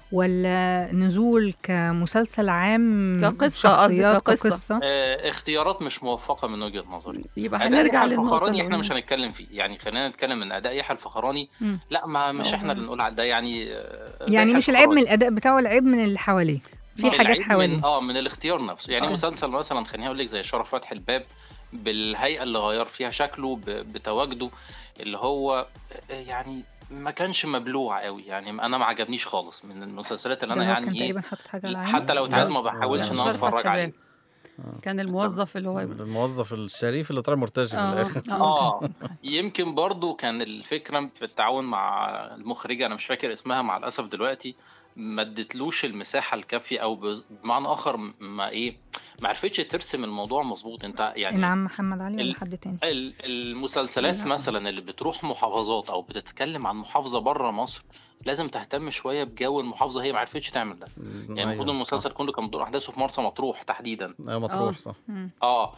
ولا نزول كمسلسل عام كقصة قصدي، شخصيات كقصة. كقصة آه اختيارات مش موفقه من وجهه نظري يبقى اداء هنرجع يحيى للنقطه الفخراني احنا اللي مش هنتكلم فيه يعني خلينا نتكلم من اداء يحيى الفخراني مم. لا ما مش أه. احنا اللي نقول على ده يعني آه، يعني يحيى مش العيب من الفخراني. الاداء بتاعه العيب من اللي حواليه في حاجات العيب حواليه من اه من الاختيار نفسه يعني آه. مسلسل مثلا خليني اقول لك زي شرف فتح الباب بالهيئه اللي غير فيها شكله ب- بتواجده اللي هو آه، يعني ما كانش مبلوع قوي يعني انا ما عجبنيش خالص من المسلسلات اللي ده انا هو كان يعني ايه تقريبا حاطط حاجة على عينه حتى لو اتعاد ما لا. بحاولش ان انا شرف فتح اتفرج عليه باب. كان الموظف اللي هو الموظف الشريف اللي طلع مرتجي في اه الاخر اه اه يمكن برضو كان الفكره في التعاون مع المخرجه انا مش فاكر اسمها مع الاسف دلوقتي ما ادتلوش المساحه الكافيه او بز- بمعنى اخر ما ايه ما عرفتش ترسم الموضوع مظبوط انت يعني نعم محمد علي ولا ال- حد تاني ال- المسلسلات مثلا اللي بتروح محافظات او بتتكلم عن محافظه بره مصر لازم تهتم شويه بجو المحافظه هي ما عرفتش تعمل ده يعني المفروض المسلسل كله كان بيدور احداثه في مرسى مطروح تحديدا ايوه مطروح آه. صح مم. اه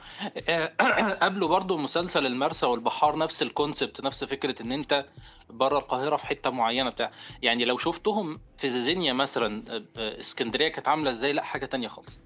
قبله برضو مسلسل المرسى والبحار نفس الكونسبت نفس فكره ان انت بره القاهره في حته معينه بتاع يعني لو شفتهم في زيزينيا مثلا آه، آه، اسكندريه كانت عامله ازاي لا حاجه تانية خالص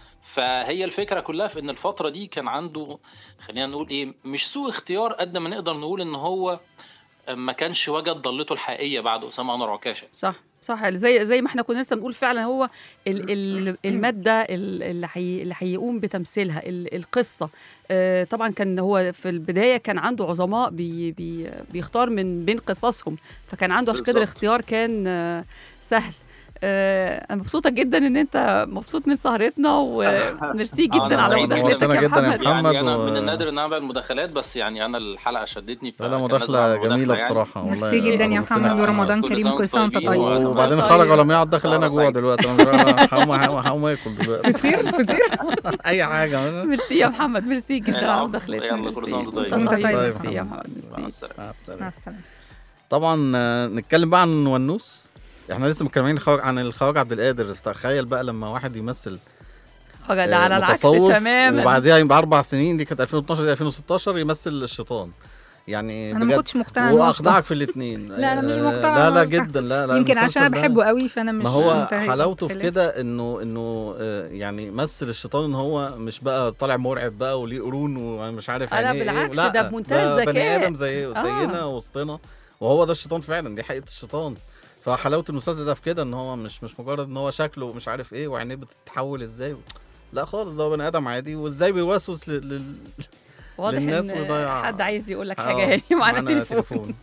فهي الفكره كلها في ان الفتره دي كان عنده خلينا نقول ايه مش سوء اختيار قد ما نقدر نقول ان هو ما كانش وجد ضلته الحقيقيه بعد اسامه انور عكاشه صح صح زي زي ما احنا كنا لسه بنقول فعلا هو ال ال الماده ال- اللي حي اللي هيقوم بتمثيلها ال القصه آه طبعا كان هو في البدايه كان عنده عظماء بي بي بيختار من بين قصصهم فكان عنده عشان كده بالظبط. الاختيار كان آه سهل آه انا مبسوطه جدا ان انت مبسوط من سهرتنا وميرسي أنا جدا على سعيد مداخلتك نورتنا يا جدا يا محمد محمد. يعني انا و- من النادر ان انا اعمل مداخلات بس يعني انا الحلقه شدتني لا لا فكان لازم مداخلة أعمل جميلة يعني. بصراحة والله ميرسي جدا يا ربنا محمد يسعدك. ورمضان كل كريم سنة كل سنه وانت وأنتم طيب طيبين. وبعدين طيب. خرج ولا ما يقعد داخل انا سهرة جوه سعيدة. دلوقتي انا مش- هقوم هقوم اكل دلوقتي فطير فطير اي حاجة ميرسي يا محمد ميرسي جدا على العفو. مداخلتك يلا، كل سنة وأنت طيب. وانت وأنت طيب يا ميرسي يا محمد مع ميرسي السلامه مع مع السلامة السلامه طبعا آه، نتكلم بقى عن ونوس احنا لسه متكلمين خواج عن الخواجة عبد القادر تخيل بقى لما واحد يمثل اه ده آه، على العكس متصوف، تماما وبعديها يبقى اربع سنين دي كانت 2012 دي 2016 يمثل الشيطان يعني انا ما بجد كنتش مقتنعه إن هو واقنعك في الاثنين لا، أنا مش مقتنعة لا إن لا هو صح. جدا لا لا يمكن عشان المسلسل انا ده- بحبه قوي فانا مش ما هو منتهي حلاوته في خلاف. كده انه انه آه، يعني مثل الشيطان ان هو مش بقى طالع مرعب بقى وليه قرون ومش عارف لا، يعني ايه بالعكس، لا، ده بمنتهى ده بني الذكاء. ادم زي آه. زينا وسطنا وهو ده الشيطان فعلا دي حقيقه الشيطان فحلاوه المسلسل ده في كده ان هو مش مش مجرد ان هو شكله مش عارف ايه وعينيه بتتحول ازاي لا خالص ده هو بني ادم عادي وازاي بيوسوس لل... لل... واضح للناس ان ويضيع- حد عايز يقول لك آه، حاجه يعني معانا تليفون تليفون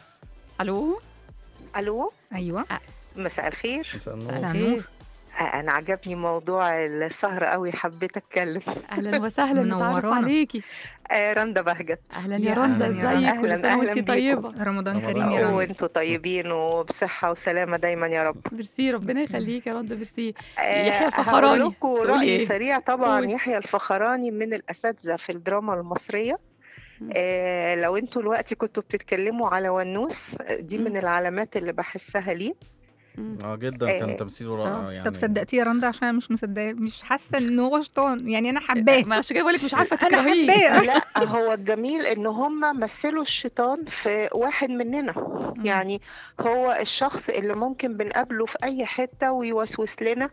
الو الو ايوه مساء الخير مساء النور. مساء أوكي. النور. آه، انا عجبني موضوع السهر قوي حبيت اتكلم اهلا وسهلا نتعرف منورانا. عليكي آه، رندا بهجت اهلا يا يا رندا أهلاً يا ازيك رندا. كل سنه أهلاً وانت بيكم. طيبه رمضان كريم رمضان يا رب وانتوا طيبين وبصحه وسلامه دايما يا رب ميرسي ربنا يخليك يا رندا ميرسي آه، يحيى الفخراني. هقول لكم تقولي راي إيه؟ سريع طبعا قولي. يحيى الفخراني من الاساتذه في الدراما المصريه مم. آه لو انتوا دلوقتي كنتوا بتتكلموا على ونوس آه، دي مم. من العلامات اللي بحسها ليه مم. اه جدا كان آه، تمثيله رائع آه. يعني طب صدقتي يا رندا عشان انا مش مصدقه مش حاسه ان هو شيطان يعني انا حباه ما انا عشان كده بقول لك مش عارفه انا تكرهيه حباه لا هو الجميل ان هم مثلوا الشيطان في واحد مننا يعني هو الشخص اللي ممكن بنقابله في اي حته ويوسوس لنا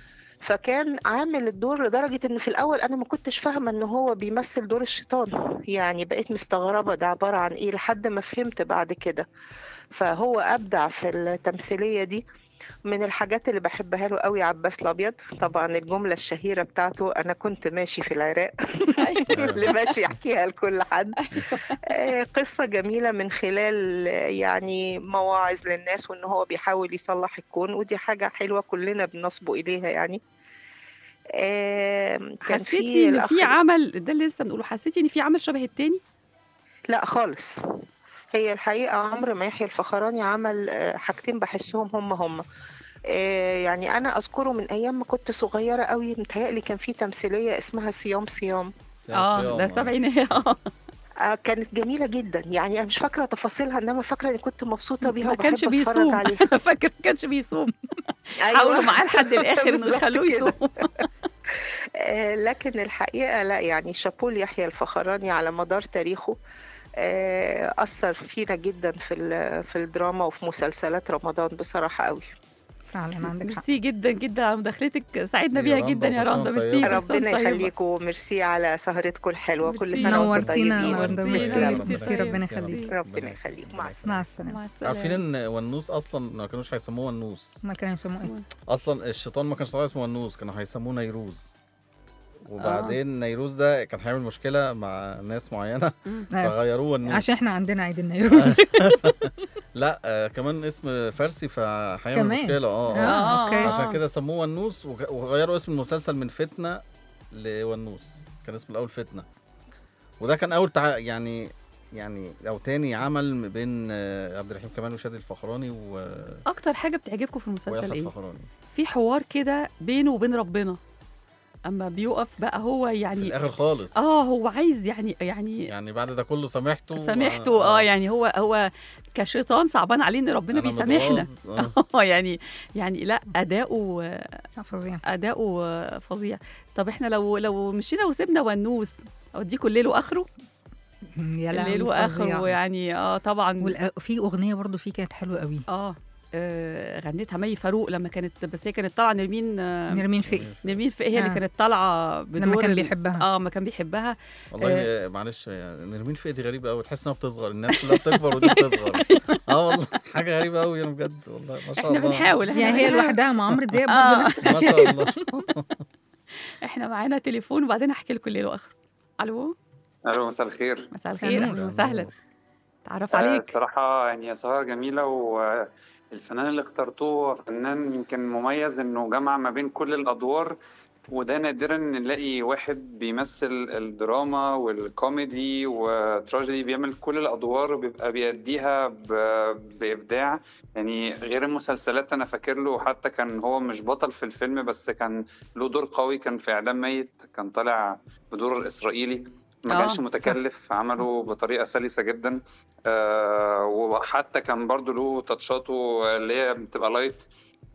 فكان عامل الدور لدرجة إن في الأول أنا ما كنتش فاهمة إن هو بيمثل دور الشيطان يعني بقيت مستغربة ده عبارة عن إيه لحد ما فهمت بعد كده فهو أبدع في التمثيلية دي من الحاجات اللي بحبها له قوي عباس الابيض طبعا الجمله الشهيره بتاعته انا كنت ماشي في العراق اللي ماشي يحكيها لكل حد آه، قصه جميله من خلال آه، يعني مواعظ للناس وان هو بيحاول يصلح الكون ودي حاجه حلوه كلنا بنصبو اليها يعني آم، كان حسيتي ان الأخ- في عمل ده اللي لسه بنقوله حسيتي ان في عمل شبه التاني لا خالص هي الحقيقة عمرو ما يحيى الفخراني عمل آه، حاجتين بحسهم هم هم آه، يعني أنا أذكره من أيام ما كنت صغيرة قوي متهيألي كان في تمثيلية اسمها صيام صيام اه ده سبعينية آه، كانت جميلة جدا يعني أنا مش فاكرة تفاصيلها إنما فاكرة إني كنت مبسوطة بيها ما وبحب كانش أتفرج بيصوم عليها انا فاكره ما كانش بيصوم أيوة. حاولوا معاه لحد الاخر انه بالظبط يخلوه كده. يصوم آه، لكن الحقيقة لا يعني شابول يحيى الفخراني على مدار تاريخه آه، أثر فينا جدا في ال- في الدراما وفي مسلسلات رمضان بصراحة قوي فعلا عندك حق ميرسي جدا جدا على مداخلتك سعدنا ميرسي بيها يا جدا يا رندا، رندا كل سنة ميرسي طيبة. كل سنة ربنا طيبة. يخليكم وميرسي على سهرتكم الحلوة كل ميرسي. سنة وانتم نورتينا طيبين نورتينا ميرسي. ميرسي ميرسي. ميرسي ربنا ربنا يخليك ربنا يخليك مع السلامة مع السلامة مع السلامة عارفين ان ونوس اصلا ما كانوش هيسموه ونوس ما كانوا يسموه ايه اصلا الشيطان ما كانش طالع اسمه ونوس كانوا هيسموه نيروز وبعدين نيروز ده كان هيعمل مشكله مع ناس معينه آه، فغيروه ونوس عشان احنا عندنا عيد النيروز لا آه كمان اسم فارسي فهيعمل كمان. مشكله اه اه اه اوكي عشان كده سموه ونوس وغ- وغيروا اسم المسلسل من فتنه لونوس كان اسمه الاول فتنه وده كان اول تع... يعني يعني او تاني عمل ما بين آه، عبد الرحيم كمال وشادي الفخراني و... اكتر حاجه بتعجبكم في المسلسل ويحيى ايه الفخراني في حوار كده بينه وبين ربنا اما بيقف بقى هو في يعني الاخر خالص اه هو عايز يعني يعني يعني بعد ده كله سامحته سامحته اه يعني هو هو كشيطان صعبان عليه ان ربنا أنا بيسامحنا متغاظ، آه. اه يعني يعني لا اداؤه آه، فظيع اداؤه فظيع طب احنا لو لو مشينا وسيبنا ونوس اوديكم الليل واخره يا لهوي الليل فظيع. واخره يعني اه طبعا والأ- في اغنيه برضو فيه كانت حلوه قوي اه آه، غنتها مي فاروق لما كانت بس هي كانت طالعه نرمين آه، نرمين فقي نرمين فقي هي اللي آه. كانت طالعه بدور لما كان ال- بيحبها اه ما كان بيحبها والله آه. معلش يعني نرمين فئة دي غريبة قوي تحس انها بتصغر الناس كلها بتكبر ودي بتصغر اه والله حاجة غريبة قوي انا بجد والله ما شاء احنا الله بنحاول احنا يعني هي بنحاول. لوحدها مع عمرو دياب آه. برضه نفس ما شاء الله احنا معانا تليفون وبعدين احكي لكم الليل واخره الو الو مساء الخير مساء مساء الخير النور. اهلا وسهلا تعرف آه، عليك بصراحة يعني هي سهرة جميلة والفنان اللي اخترتوه هو فنان يمكن مميز انه جمع ما بين كل الادوار وده نادرا نلاقي واحد بيمثل الدراما والكوميدي وتراجيدي بيعمل كل الادوار وبيبقى بيأديها ب- بابداع يعني غير المسلسلات انا فاكر له حتى كان هو مش بطل في الفيلم بس كان له دور قوي كان في اعدام ميت كان طالع بدور اسرائيلي ما آه، كانش صح. متكلف عمله بطريقه سلسه جدا آه وحتى كان برضو له تاتشاته اللي هي بتبقى لايت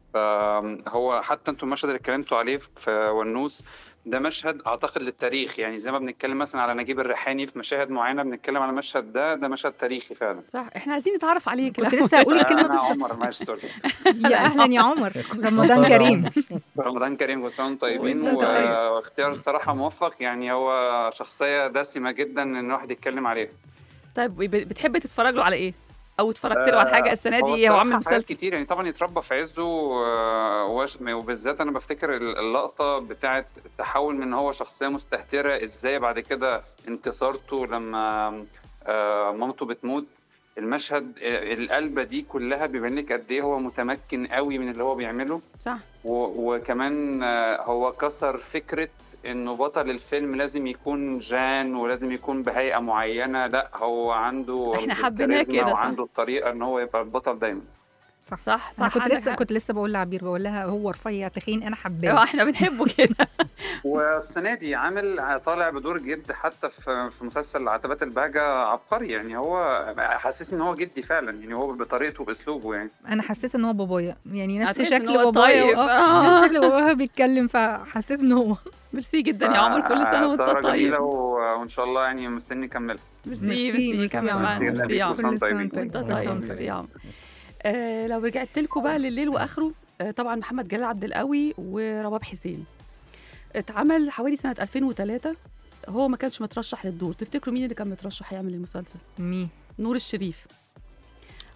فهو حتى انتوا المشهد اللي اتكلمتوا عليه في ونوس ده مشهد اعتقد للتاريخ يعني زي ما بنتكلم مثلا على نجيب الريحاني في مشاهد معينه بنتكلم على المشهد ده ده مشهد تاريخي فعلا صح احنا عايزين نتعرف عليك كنت الأول. لسه هقول آه، الكلمه انا دي عمر ماشي سوري يا اهلا يا عمر رمضان طيب يا كريم رمضان كريم كل سنه وانتم طيبين وانت طيب. واختيار الصراحه موفق يعني هو شخصيه دسمه جدا ان الواحد يتكلم عليها طيب ب- بتحب تتفرج له على ايه او اتفرجت له على حاجه السنه دي هو الصراحة عامل حاجات مسلسل كتير يعني طبعا يتربى في عزه آه، وش- وبالذات انا بفتكر اللقطه بتاعه التحول من هو شخصيه مستهتره ازاي بعد كده انكسارته لما آه، مامته بتموت المشهد آه، القلبه دي كلها بيبين لك قد ايه هو متمكن قوي من اللي هو بيعمله صح و- وكمان آه، هو كسر فكرة انه بطل الفيلم لازم يكون جان ولازم يكون بهيئة معينة لا هو عنده إحنا حبيناه الكاريزما كده، صح. وعنده الطريقة ان هو يبقى البطل دايما صح صح صح انا كنت عندك لسه حق. كنت لسه بقول لعبير بقول لها هو رفيع تخين انا اه حباه احنا بنحبه كده والسنة دي عامل طالع بدور جد حتى في في مسلسل عتبات البهجة عبقري يعني هو حاسس ان هو جدي فعلا يعني هو بطريقته وباسلوبه يعني انا حسيت ان هو بابايا يعني نفس هتحس إن شكل هو بابايا طيب. وآه، آه. نفس شكل بابايا بيتكلم فحسيت ان هو ميرسي جدا يا عمر كل سنه سهرة وانت طيب جميلة و- وان شاء الله يعني مستني نكملها ميرسي ميرسي، ميرسي ميرسي كمان يا معانا عمر. ميرسي يا عمر كل سنة كل سنه طيبين. وانت وانت طيب ميرسي يا عمر آه لو رجعت لكم بقى لليل واخره آه طبعا محمد جلال عبد القوي ورباب حسين اتعمل حوالي سنه 2003 هو ما كانش مترشح للدور تفتكروا مين اللي كان مترشح يعمل المسلسل مين نور الشريف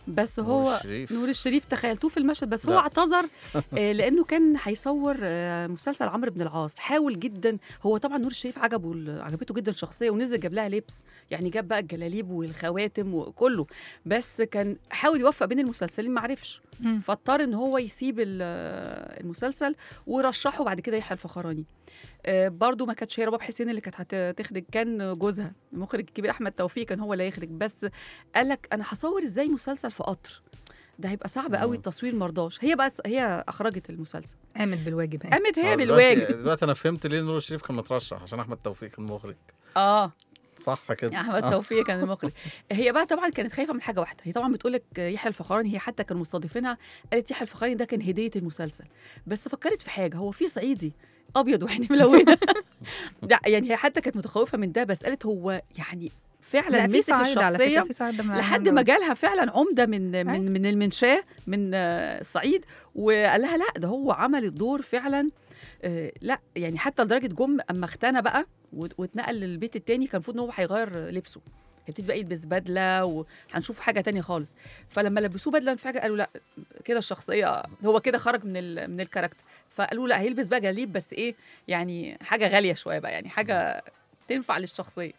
بس نور هو الشريف. نور الشريف تخيلتوه في المشهد بس هو لا. اعتذر آه، لانه كان هيصور آه، مسلسل عمرو بن العاص حاول جدا هو طبعا نور الشريف عجبه ال- عجبته جدا الشخصيه ونزل جاب لها لبس يعني جاب بقى الجلاليب والخواتم وكله بس كان حاول يوفق بين المسلسلين ما عرفش مم. فاضطر ان هو يسيب ال- المسلسل ورشحه بعد كده يحيى الفخراني آه، برضو ما كانتش هي رباب حسين اللي كانت هتخرج كان جوزها المخرج الكبير احمد توفيق كان هو اللي هيخرج بس قال لك انا هصور ازاي مسلسل في قطر ده هيبقى صعب قوي مم. التصوير مرضاش هي بس هي اخرجت المسلسل قامت بالواجب هي. قامت هي آه، دلوقتي بالواجب دلوقتي انا فهمت ليه نور الشريف كان مترشح عشان احمد توفيق المخرج اه صح كده احمد آه. توفيق كان المخرج هي بقى طبعا كانت خايفه من حاجه واحده هي طبعا بتقول لك يحيى الفخراني هي حتى كانوا مستضيفينها قالت يحيى الفخراني ده كان هديه المسلسل بس فكرت في حاجه هو في صعيدي ابيض وعينيه ملونه ده يعني هي حتى كانت متخوفه من ده بس قالت هو يعني فعلا لا في مسك صعيد على الشخصيه فكره في صعيد من لحد عنده. ما جالها فعلا عمده من أي. من من المنشاه من آه، الصعيد وقال لها لا ده هو عمل الدور فعلا آه، لا يعني حتى لدرجه جم اما اختنى بقى وات- واتنقل للبيت التاني كان المفروض ان هو هيغير لبسه هيبتدي بقى يلبس بدله وهنشوف حاجه تانية خالص فلما لبسوه بدله فجاه قالوا لا كده الشخصيه هو كده خرج من ال من الكاركتر فقالوا لا هيلبس بقى جليب بس ايه يعني حاجه غاليه شويه بقى يعني حاجه تنفع للشخصيه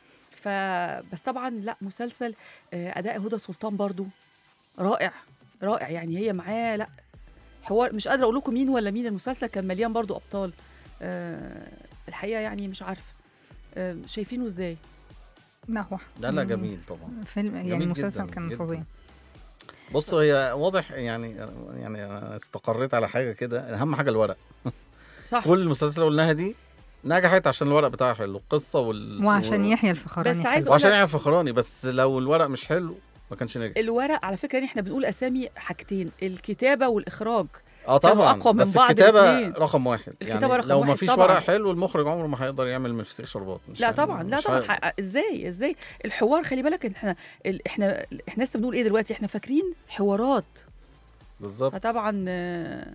فبس طبعا لا مسلسل آه، اداء هدى سلطان برضو رائع رائع يعني هي معاه لا حوار مش قادره اقول لكم مين ولا مين المسلسل كان مليان برضو ابطال آه، الحقيقه يعني مش عارفه آه، شايفينه ازاي لا هو لا لا مم. جميل طبعا فيلم يعني جميل مسلسل جداً، كان جداً. فظيع بص هي واضح يعني يعني انا استقريت على حاجه كده اهم حاجه الورق صح كل المسلسلات اللي قلناها دي نجحت عشان الورق بتاعها حلو القصه وال وعشان يحيى الفخراني بس عايز حلو. وعشان أقول يعرف فخراني بس لو الورق مش حلو ما كانش نجح الورق على فكره يعني احنا بنقول اسامي حاجتين الكتابه والاخراج اه كانوا طبعا أقوى من بس بعض الكتابه الاتنين. رقم واحد الكتابة يعني رقم لو ما واحد فيش طبعاً. ورق حلو المخرج عمره ما هيقدر يعمل من فسيخ شربات مش لا هي- طبعا لا مش طبعا هي- ح- ازاي ازاي الحوار خلي بالك احنا ال- احنا احنا لسه بنقول ايه دلوقتي احنا فاكرين حوارات بالظبط فطبعا آه،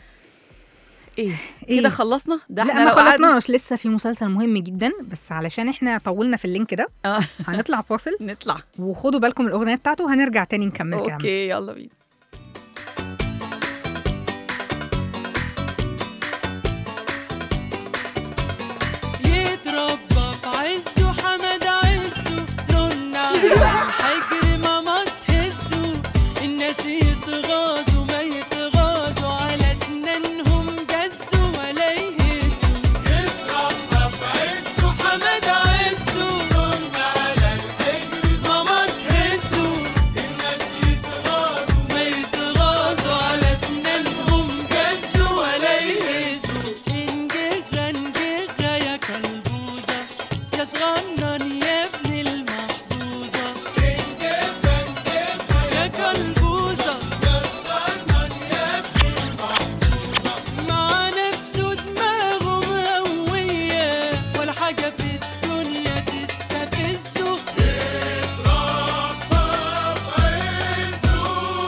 ايه إيه؟ كده خلصنا ده لا احنا ما لو قعدنا- خلصناش لسه في مسلسل مهم جدا بس علشان احنا طولنا في اللينك ده آه. هنطلع فاصل نطلع وخدوا بالكم الاغنيه بتاعته وهنرجع تاني نكمل كلامنا اوكي يلا بينا يتربى في عزه حمد عزه نن على الحجر ماما تهزه الناس يتغاظوا ما يتغاظوا على اسنانهم جزوا ولا يهزوا يتربى في عزه حمد عزه نن على الحجر ماما تهزه الناس يتغاظوا ما يتغاظوا على اسنانهم جزوا ولا يهزوا انجغة انجغة يا كلبوزة يا صغنن يا ابن المحظوظة انجغة انجغة يا كلبوزة يا صغنن يا ابن المحظوظة مع نفسه دماغه مقوية ولا حاجة في الدنيا تستفزه اتربى في عزه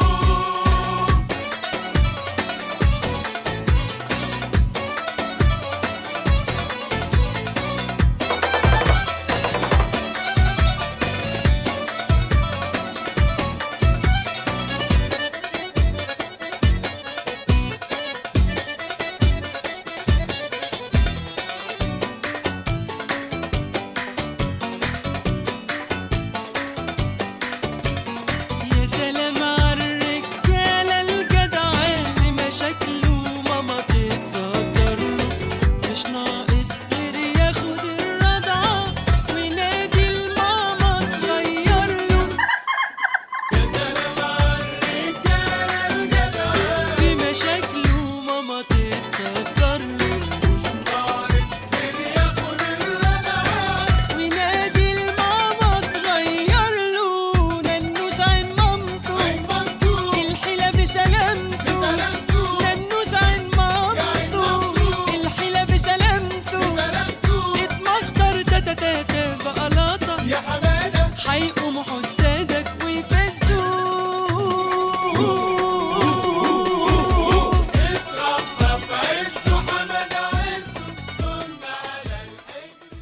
يا سلام عالرجالة الجدعة اللي مشاكله ماما تتصدر له مش ناقص غير ياخد الرضعة وينادي الماما تغير له يا سلام عالرجالة الجدعة في مشاكله ماما تتصدر له مش ناقص غير ياخد الرضعة وينادي الماما تغير له ننوس عين مامته الحيلة بسلامته ننوس عين مامته الحيلة بسلامته اتمخطر تاتا تاتا بقلاطة يا حمادة هيقوموا حسادك ويفزوه اتربى في عزه حمادة عزه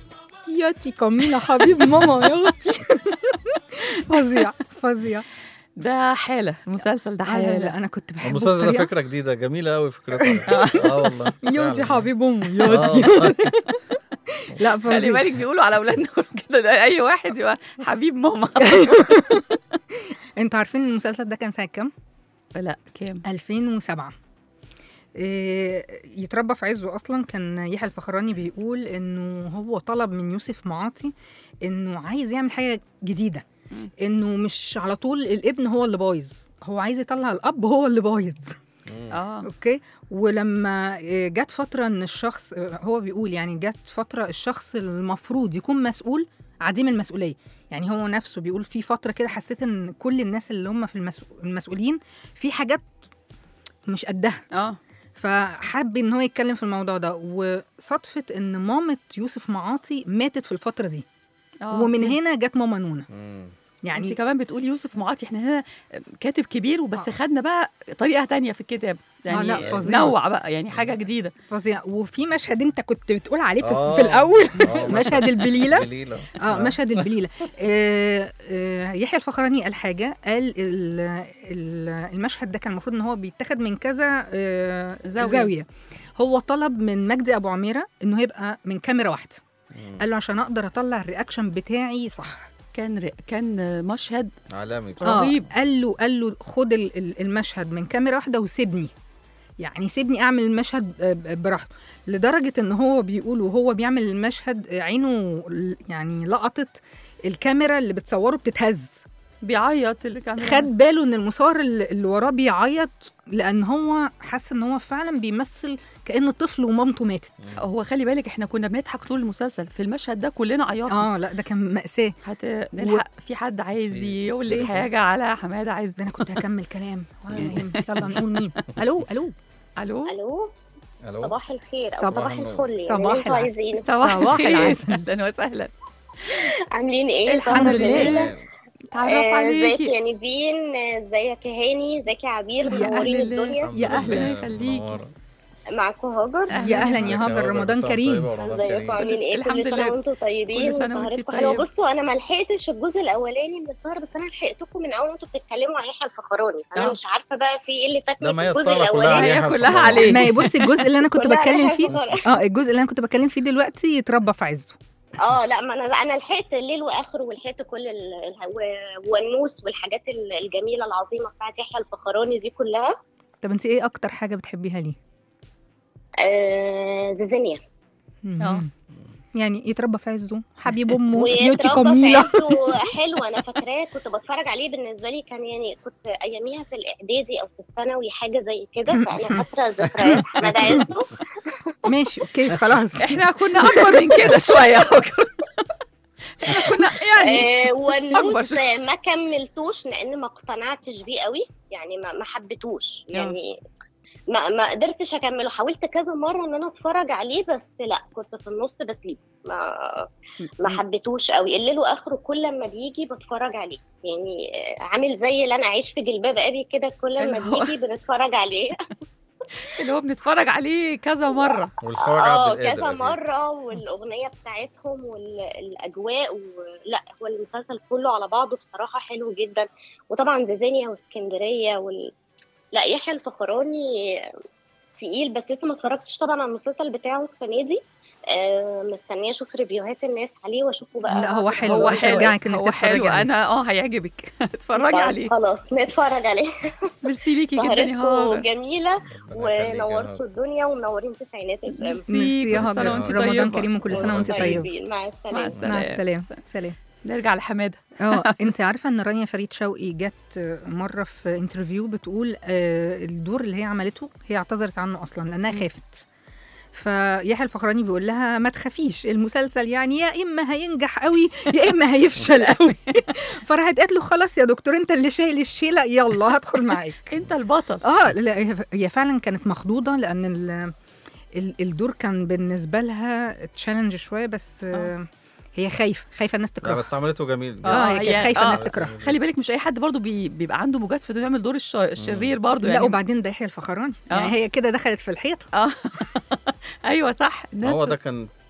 ياتي كميلة حبيب ماما يا اختي فظيع فظيع ده حاله المسلسل ده لا لا حاله لا انا كنت بحبه المسلسل ده بطريقة- فكره جديده جميله قوي فكرتها اه والله يوتي فعلاً. حبيب امي آه. يوتي لا خلي فظيع. بالك بيقولوا على اولادنا كده ده اي واحد يبقى حبيب ماما انتوا عارفين المسلسل ده كان سنه كام؟ لا كام 2007 إيه، يتربى في عزه اصلا كان يحيى الفخراني بيقول انه هو طلب من يوسف معاطي انه عايز يعمل حاجه جديده مم. انه مش على طول الابن هو اللي بايظ هو عايز يطلع الاب هو اللي بايظ اه اوكي ولما إيه، جت فتره ان الشخص هو بيقول يعني جت فتره الشخص المفروض يكون مسؤول عديم المسؤوليه يعني هو نفسه بيقول في فتره كده حسيت ان كل الناس اللي هم في المسؤ- المسؤولين في حاجات مش قدها اه فحب ان هو يتكلم في الموضوع ده وصدفه ان مامة يوسف معاطي ماتت في الفتره دي آه، ومن أوكي. هنا جت ماما نونا مم. يعني يعني انت كمان بتقول يوسف معاطي احنا هنا كاتب كبير وبس آه. خدنا بقى طريقه تانية في الكتاب يعني لا، فظيع. نوع بقى يعني حاجه جديده فظيع وفي مشهد انت كنت بتقول عليه في, آه. في الاول آه، مشهد البليله بليله اه مشهد البليله آه آه يحيى الفخراني قال حاجه قال ال- ال- المشهد ده كان المفروض ان هو بيتاخد من كذا آه زاوية. زاوية. زاويه هو طلب من مجدي ابو عميره انه يبقى من كاميرا واحده قال له عشان اقدر اطلع الرياكشن بتاعي صح كان ر... كان مشهد عالمي بصراحه رهيب. آه قال له قال له خد ال- ال- المشهد من كاميرا واحده وسيبني يعني سيبني اعمل المشهد ب- ب- براحته لدرجه ان هو بيقول وهو بيعمل المشهد عينه ل- يعني لقطت الكاميرا اللي بتصوره بتتهز بيعيط اللي كان خد باله ان المصور اللي اللي وراه بيعيط لان هو حس ان هو فعلا بيمثل كان طفل ومامته ماتت هو خلي بالك احنا كنا بنضحك طول المسلسل في المشهد ده كلنا عيطنا اه لا ده كان مأساة هت نلحق في حد عايز يقول لك حاجه على حماده عايز ده انا كنت هكمل كلام ولا يهمك. يلا نقول مين الو الو الو الو الو صباح الخير او صباح صباح النور. الفل يعني صباح اللي انتوا العسل. عايزينه صباح صباح الخير العسل. اهلا وسهلا عاملين ايه الحمد سهرة لله. جميلة. تعرف آه، ازيك عليكي يا نيفين آه، ازيك يا هاني ازيك يا عبير يا منورين أهل الله. الدنيا الحمد يا لله، أهلا يخليكي. منورة. معاكم هاجر يا اهلا يا ازيك هاجر رمضان كل سنة كريم طيبة ورمضان ازيكم كريم عاملين ايه الحمد كل لله. سنه وانتم طيبين كل سنة وانتي وسهرتكم حلوه طيبة. بصوا انا ما لحقتش الجزء الاولاني من السهره بس انا لحقتكم من اول ما انتوا بتتكلموا عن يحيى الفخراني انا اه. مش عارفه بقى في ايه اللي فاتني ده ما في هي الجزء السهرة كلها الاولاني عليها هي كلها الفخراني. عليه. ما هي بصي الجزء اللي انا كنت كلها بتكلم عليها فيه الفخراني. اه الجزء اللي انا كنت بتكلم فيه دلوقتي يتربى في عزه اه لا ما انا لا انا لحقت الليل واخره ولحقت كل ال... ال- و- والنوس والحاجات ال- الجميله العظيمه بتاعت يحيى الفخراني دي كلها طب انت ايه اكتر حاجه بتحبيها ليه آه زيزينيا مم. يعني يتربى في عزه حبيب امه ويتربى بيوتي في كميله عزه حلو انا فاكراه كنت بتفرج عليه بالنسبه لي كان يعني كنت اياميها في الاعدادي او في الثانوي حاجه زي كده فانا فاكره ذكريات حماده عزه ماشي اوكي خلاص احنا كنا اكبر من كده شويه احنا كنا يعني آه أكبر والنوس شوية. ما كملتوش لان ما اقتنعتش بيه قوي يعني ما ما حبيتوش يعني ما ما قدرتش اكمله حاولت كذا مره ان انا اتفرج عليه بس لا كنت في النص بسيب ما ما حبيتوش قوي الليل واخره كل ما بيجي بتفرج عليه يعني آه، عامل زي اللي انا عايش في جلباب ابي كده كل اللي ما هو- بيجي بنتفرج عليه اللي هو بنتفرج عليه كذا مره والخواجة اه عبد القادر كذا أكيد. مره والاغنيه بتاعتهم والاجواء لا هو المسلسل كله على بعضه بصراحه حلو جدا وطبعا زيزانيا واسكندريه وال... لا يحيى الفخراني تقيل بس لسه ما اتفرجتش طبعا على المسلسل بتاعه السنه دي آه مستنيه اشوف ريفيوهات الناس عليه واشوفه بقى لا هو حلو هو حلو اشجعك انك هو تتفرجي حلو عليه انا اه هيعجبك اتفرجي طيب عليه خلاص نتفرج عليه ميرسي ليكي جدا يا سهرتكم هاجر جميله ربنا يخليك يا ونورتوا هاجر. الدنيا ومنورين تسعينات اف ام ميرسي ميرسي يا كل سنة هاجر وانتي رمضان طيبة. كريم وكل سنه وانت طيبه طيبين مع السلامه مع السلامة. مع السلامه سلام نرجع لحماده اه انت عارفه ان رانيا فريد شوقي جت مره في انترفيو بتقول آه الدور اللي هي عملته هي اعتذرت عنه اصلا لانها خافت فيحيى الفخراني بيقول لها ما تخافيش المسلسل يعني يا اما هينجح قوي يا اما هيفشل قوي فراحت قالت له خلاص يا دكتور انت اللي شايل الشيله يلا هدخل معاك انت البطل اه لا هي- هي فعلا كانت مخضوضه لان ال ال- الدور كان بالنسبه لها تشالنج شويه بس آه. هي خايفه خايفه الناس لا تكرهها بس عملته جميل اه هي هي- كانت خايفه آه. الناس تكرهها خلي بالك مش اي حد برضو بي بيبقى عنده مجازفه انه يعمل دور الش... الشرير برضو لا يعني وبعدين ده يحيى الفخراني آه. يعني هي كده دخلت في الحيطه اه ايوه صح الناس هو ده كان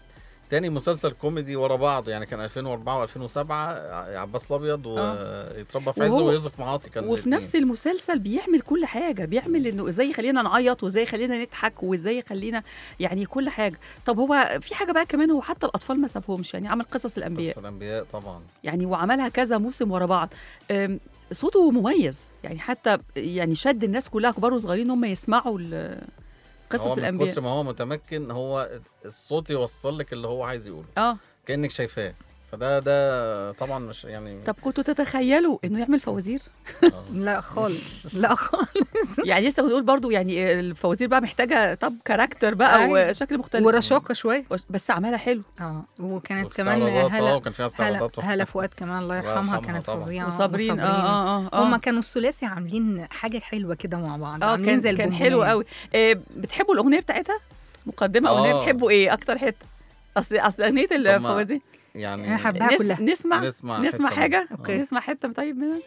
تاني مسلسل كوميدي ورا بعض يعني كان 2004 و2007 عباس الابيض آه. ويتربى في عزه وهو- ويوسف معاطي كان وفي الاتنين. نفس المسلسل بيعمل كل حاجه بيعمل انه ازاي يخلينا نعيط وازاي يخلينا نضحك وازاي يخلينا يعني كل حاجه طب هو في حاجه بقى كمان هو حتى الاطفال ما سابهمش يعني عمل قصص الانبياء قصة الانبياء طبعا يعني وعملها كذا موسم ورا بعض أم، صوته مميز يعني حتى يعني شد الناس كلها كبار وصغيرين ان هم يسمعوا ال- قصص هو من الانبياء كتر ما هو متمكن هو الصوت يوصل لك اللي هو عايز يقوله اه كانك شايفاه فده ده طبعا مش يعني طب كنتوا تتخيلوا انه يعمل فوازير لا خالص لا خالص يعني لسه بنقول برضو يعني الفوازير بقى محتاجه طب كاركتر بقى أيوة. وشكل مختلف ورشاقه شويه بس عملها حلو اه وكانت كمان واستعراضات، اه هلا وكان فيها هلا استعراضات هلا فؤاد كمان الله الله يرحمها يرحمها كانت طبعا. فظيعه وصابرين اه اه اه هما اه كانوا الثلاثي عاملين حاجه حلوه كده مع بعض اه عاملين كان زي كان البونبونية. حلو قوي آه بتحبوا الاغنيه بتاعتها مقدمه اغنيه آه. بتحبوا ايه اكتر حته اصل اصل اغنيه الفوازير يعني أنا حباها نس... كلها. نسمع نسمع نسمع حتة حاجه منها. أوكي. نسمع حته طيب منها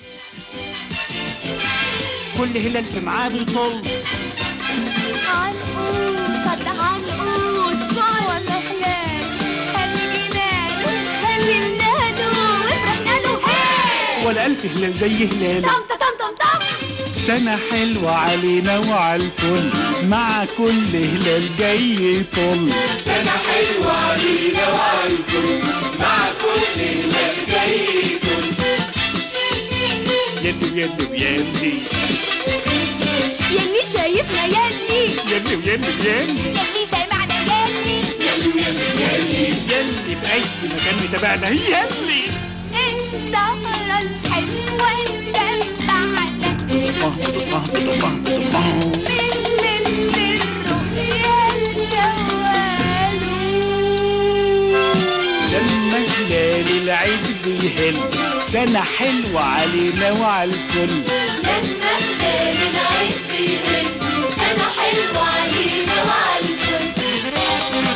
كل هلال في ميعاده يطل عنقود صد عنقود ولا هلال خلي جنانه خلي جنانه وافرحنا له هي ولا ألف هلال زي هلاله طم طم طم طم سنة حلوة علينا وعلى الكل مع كل هلال جاي يطل سنة حلوة علينا وعلى الكل مع كل هلال جاي يلي يلي ويلي يلي شايفنا يلي يلي ويلي ويلي يلي سامعنا يلي يلي يلي يلي يلي في أي مكان متابعنا يلي السهرة الحلوة المدلعة فهد فهد فهد فهد من ليلة الرؤيا الشوالو لما هلال العيد بيهل سنة حلوة علينا وعلى الكل لما هلال العيد بيهل سنة حلوة علينا وعلى الكل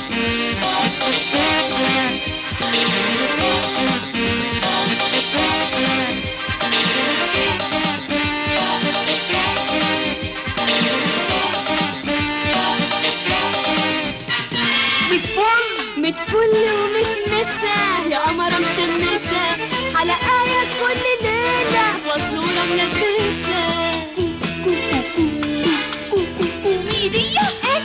متفل متفل ومتنسة يا قمرة مشمسة حلقايا كل ليلة وصورة منكسة كوميدية اس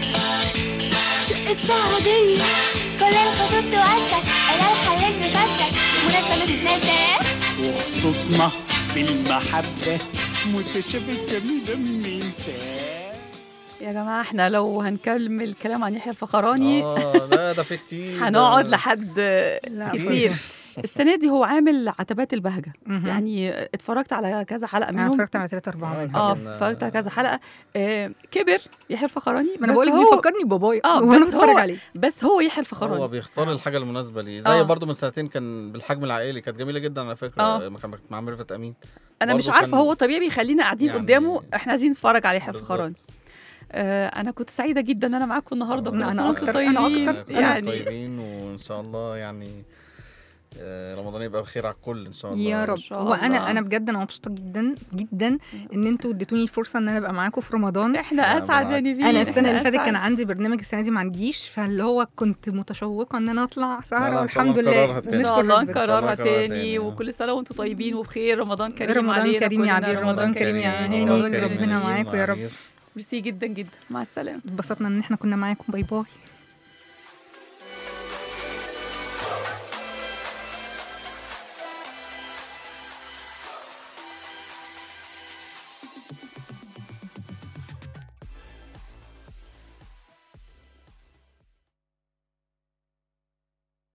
استعراضية كل الخطوط توسع انا الحلال مغسل مناسبة ما تتنسى وخطوطنا بالمحبة متشابه جميلة ميساه يا جماعه احنا لو هنكمل الكلام عن يحيى الفخراني اه لا ده في كتير هنقعد ده- لحد لا كتير السنه دي هو عامل عتبات البهجه مهم. يعني اتفرجت على كذا حلقه انا منهم اتفرجت على ثلاثة أربعة آه، منهم اه كان- اتفرجت على كذا حلقه آه كبر يحيى الفخراني ما انا بس بقول لك هو- بيفكرني ببابايا اه وانا بس بتفرج هو عليه بس هو يحيى هو الفخراني بيختار الحاجه المناسبه ليه زي آه. برضو من سنتين كان بالحجم العائلي كانت جميله جدا على فكره آه. لما كان مع ميرفت امين انا مش برضو عارفه كان- هو طبيعي بيخلينا قاعدين يعني- قدامه احنا عايزين نتفرج على يحيى بالظبط. الفخراني آه انا كنت سعيده جدا ان انا معاكم النهارده آه، كل أنا سنة وأنتم أكتر، أنا طيبين. أكتر. يعني يعني طيبين وان شاء الله يعني آه، رمضان يبقى بخير على الكل ان شاء الله يا رب شاء وانا الله. انا بجد انا مبسوطه جدا جدا ان انتوا اديتوني الفرصه ان انا ابقى معاكم في رمضان احنا لا، اسعد يا بالعكس. نزين انا السنه إحنا اللي فاتت كان أسعد. عندي برنامج السنه دي ما عنديش فاللي هو كنت متشوقه ان انا اطلع لا، سهره لا، إن شاء الله والحمد لله نكررها تاني. ان نشكر شاء الله ربنا. نكررها نكررها تاني تاني. وكل سنه وانتم طيبين وبخير رمضان كريم رمضان علينا كريم يا كلنا، عبير، رمضان كريم يا هاني، رمضان كريم ربنا يا معاكم يا رب. عبير. ميرسي جدا جدا مع السلامه اتبسطنا ان احنا كنا معاكم باي باي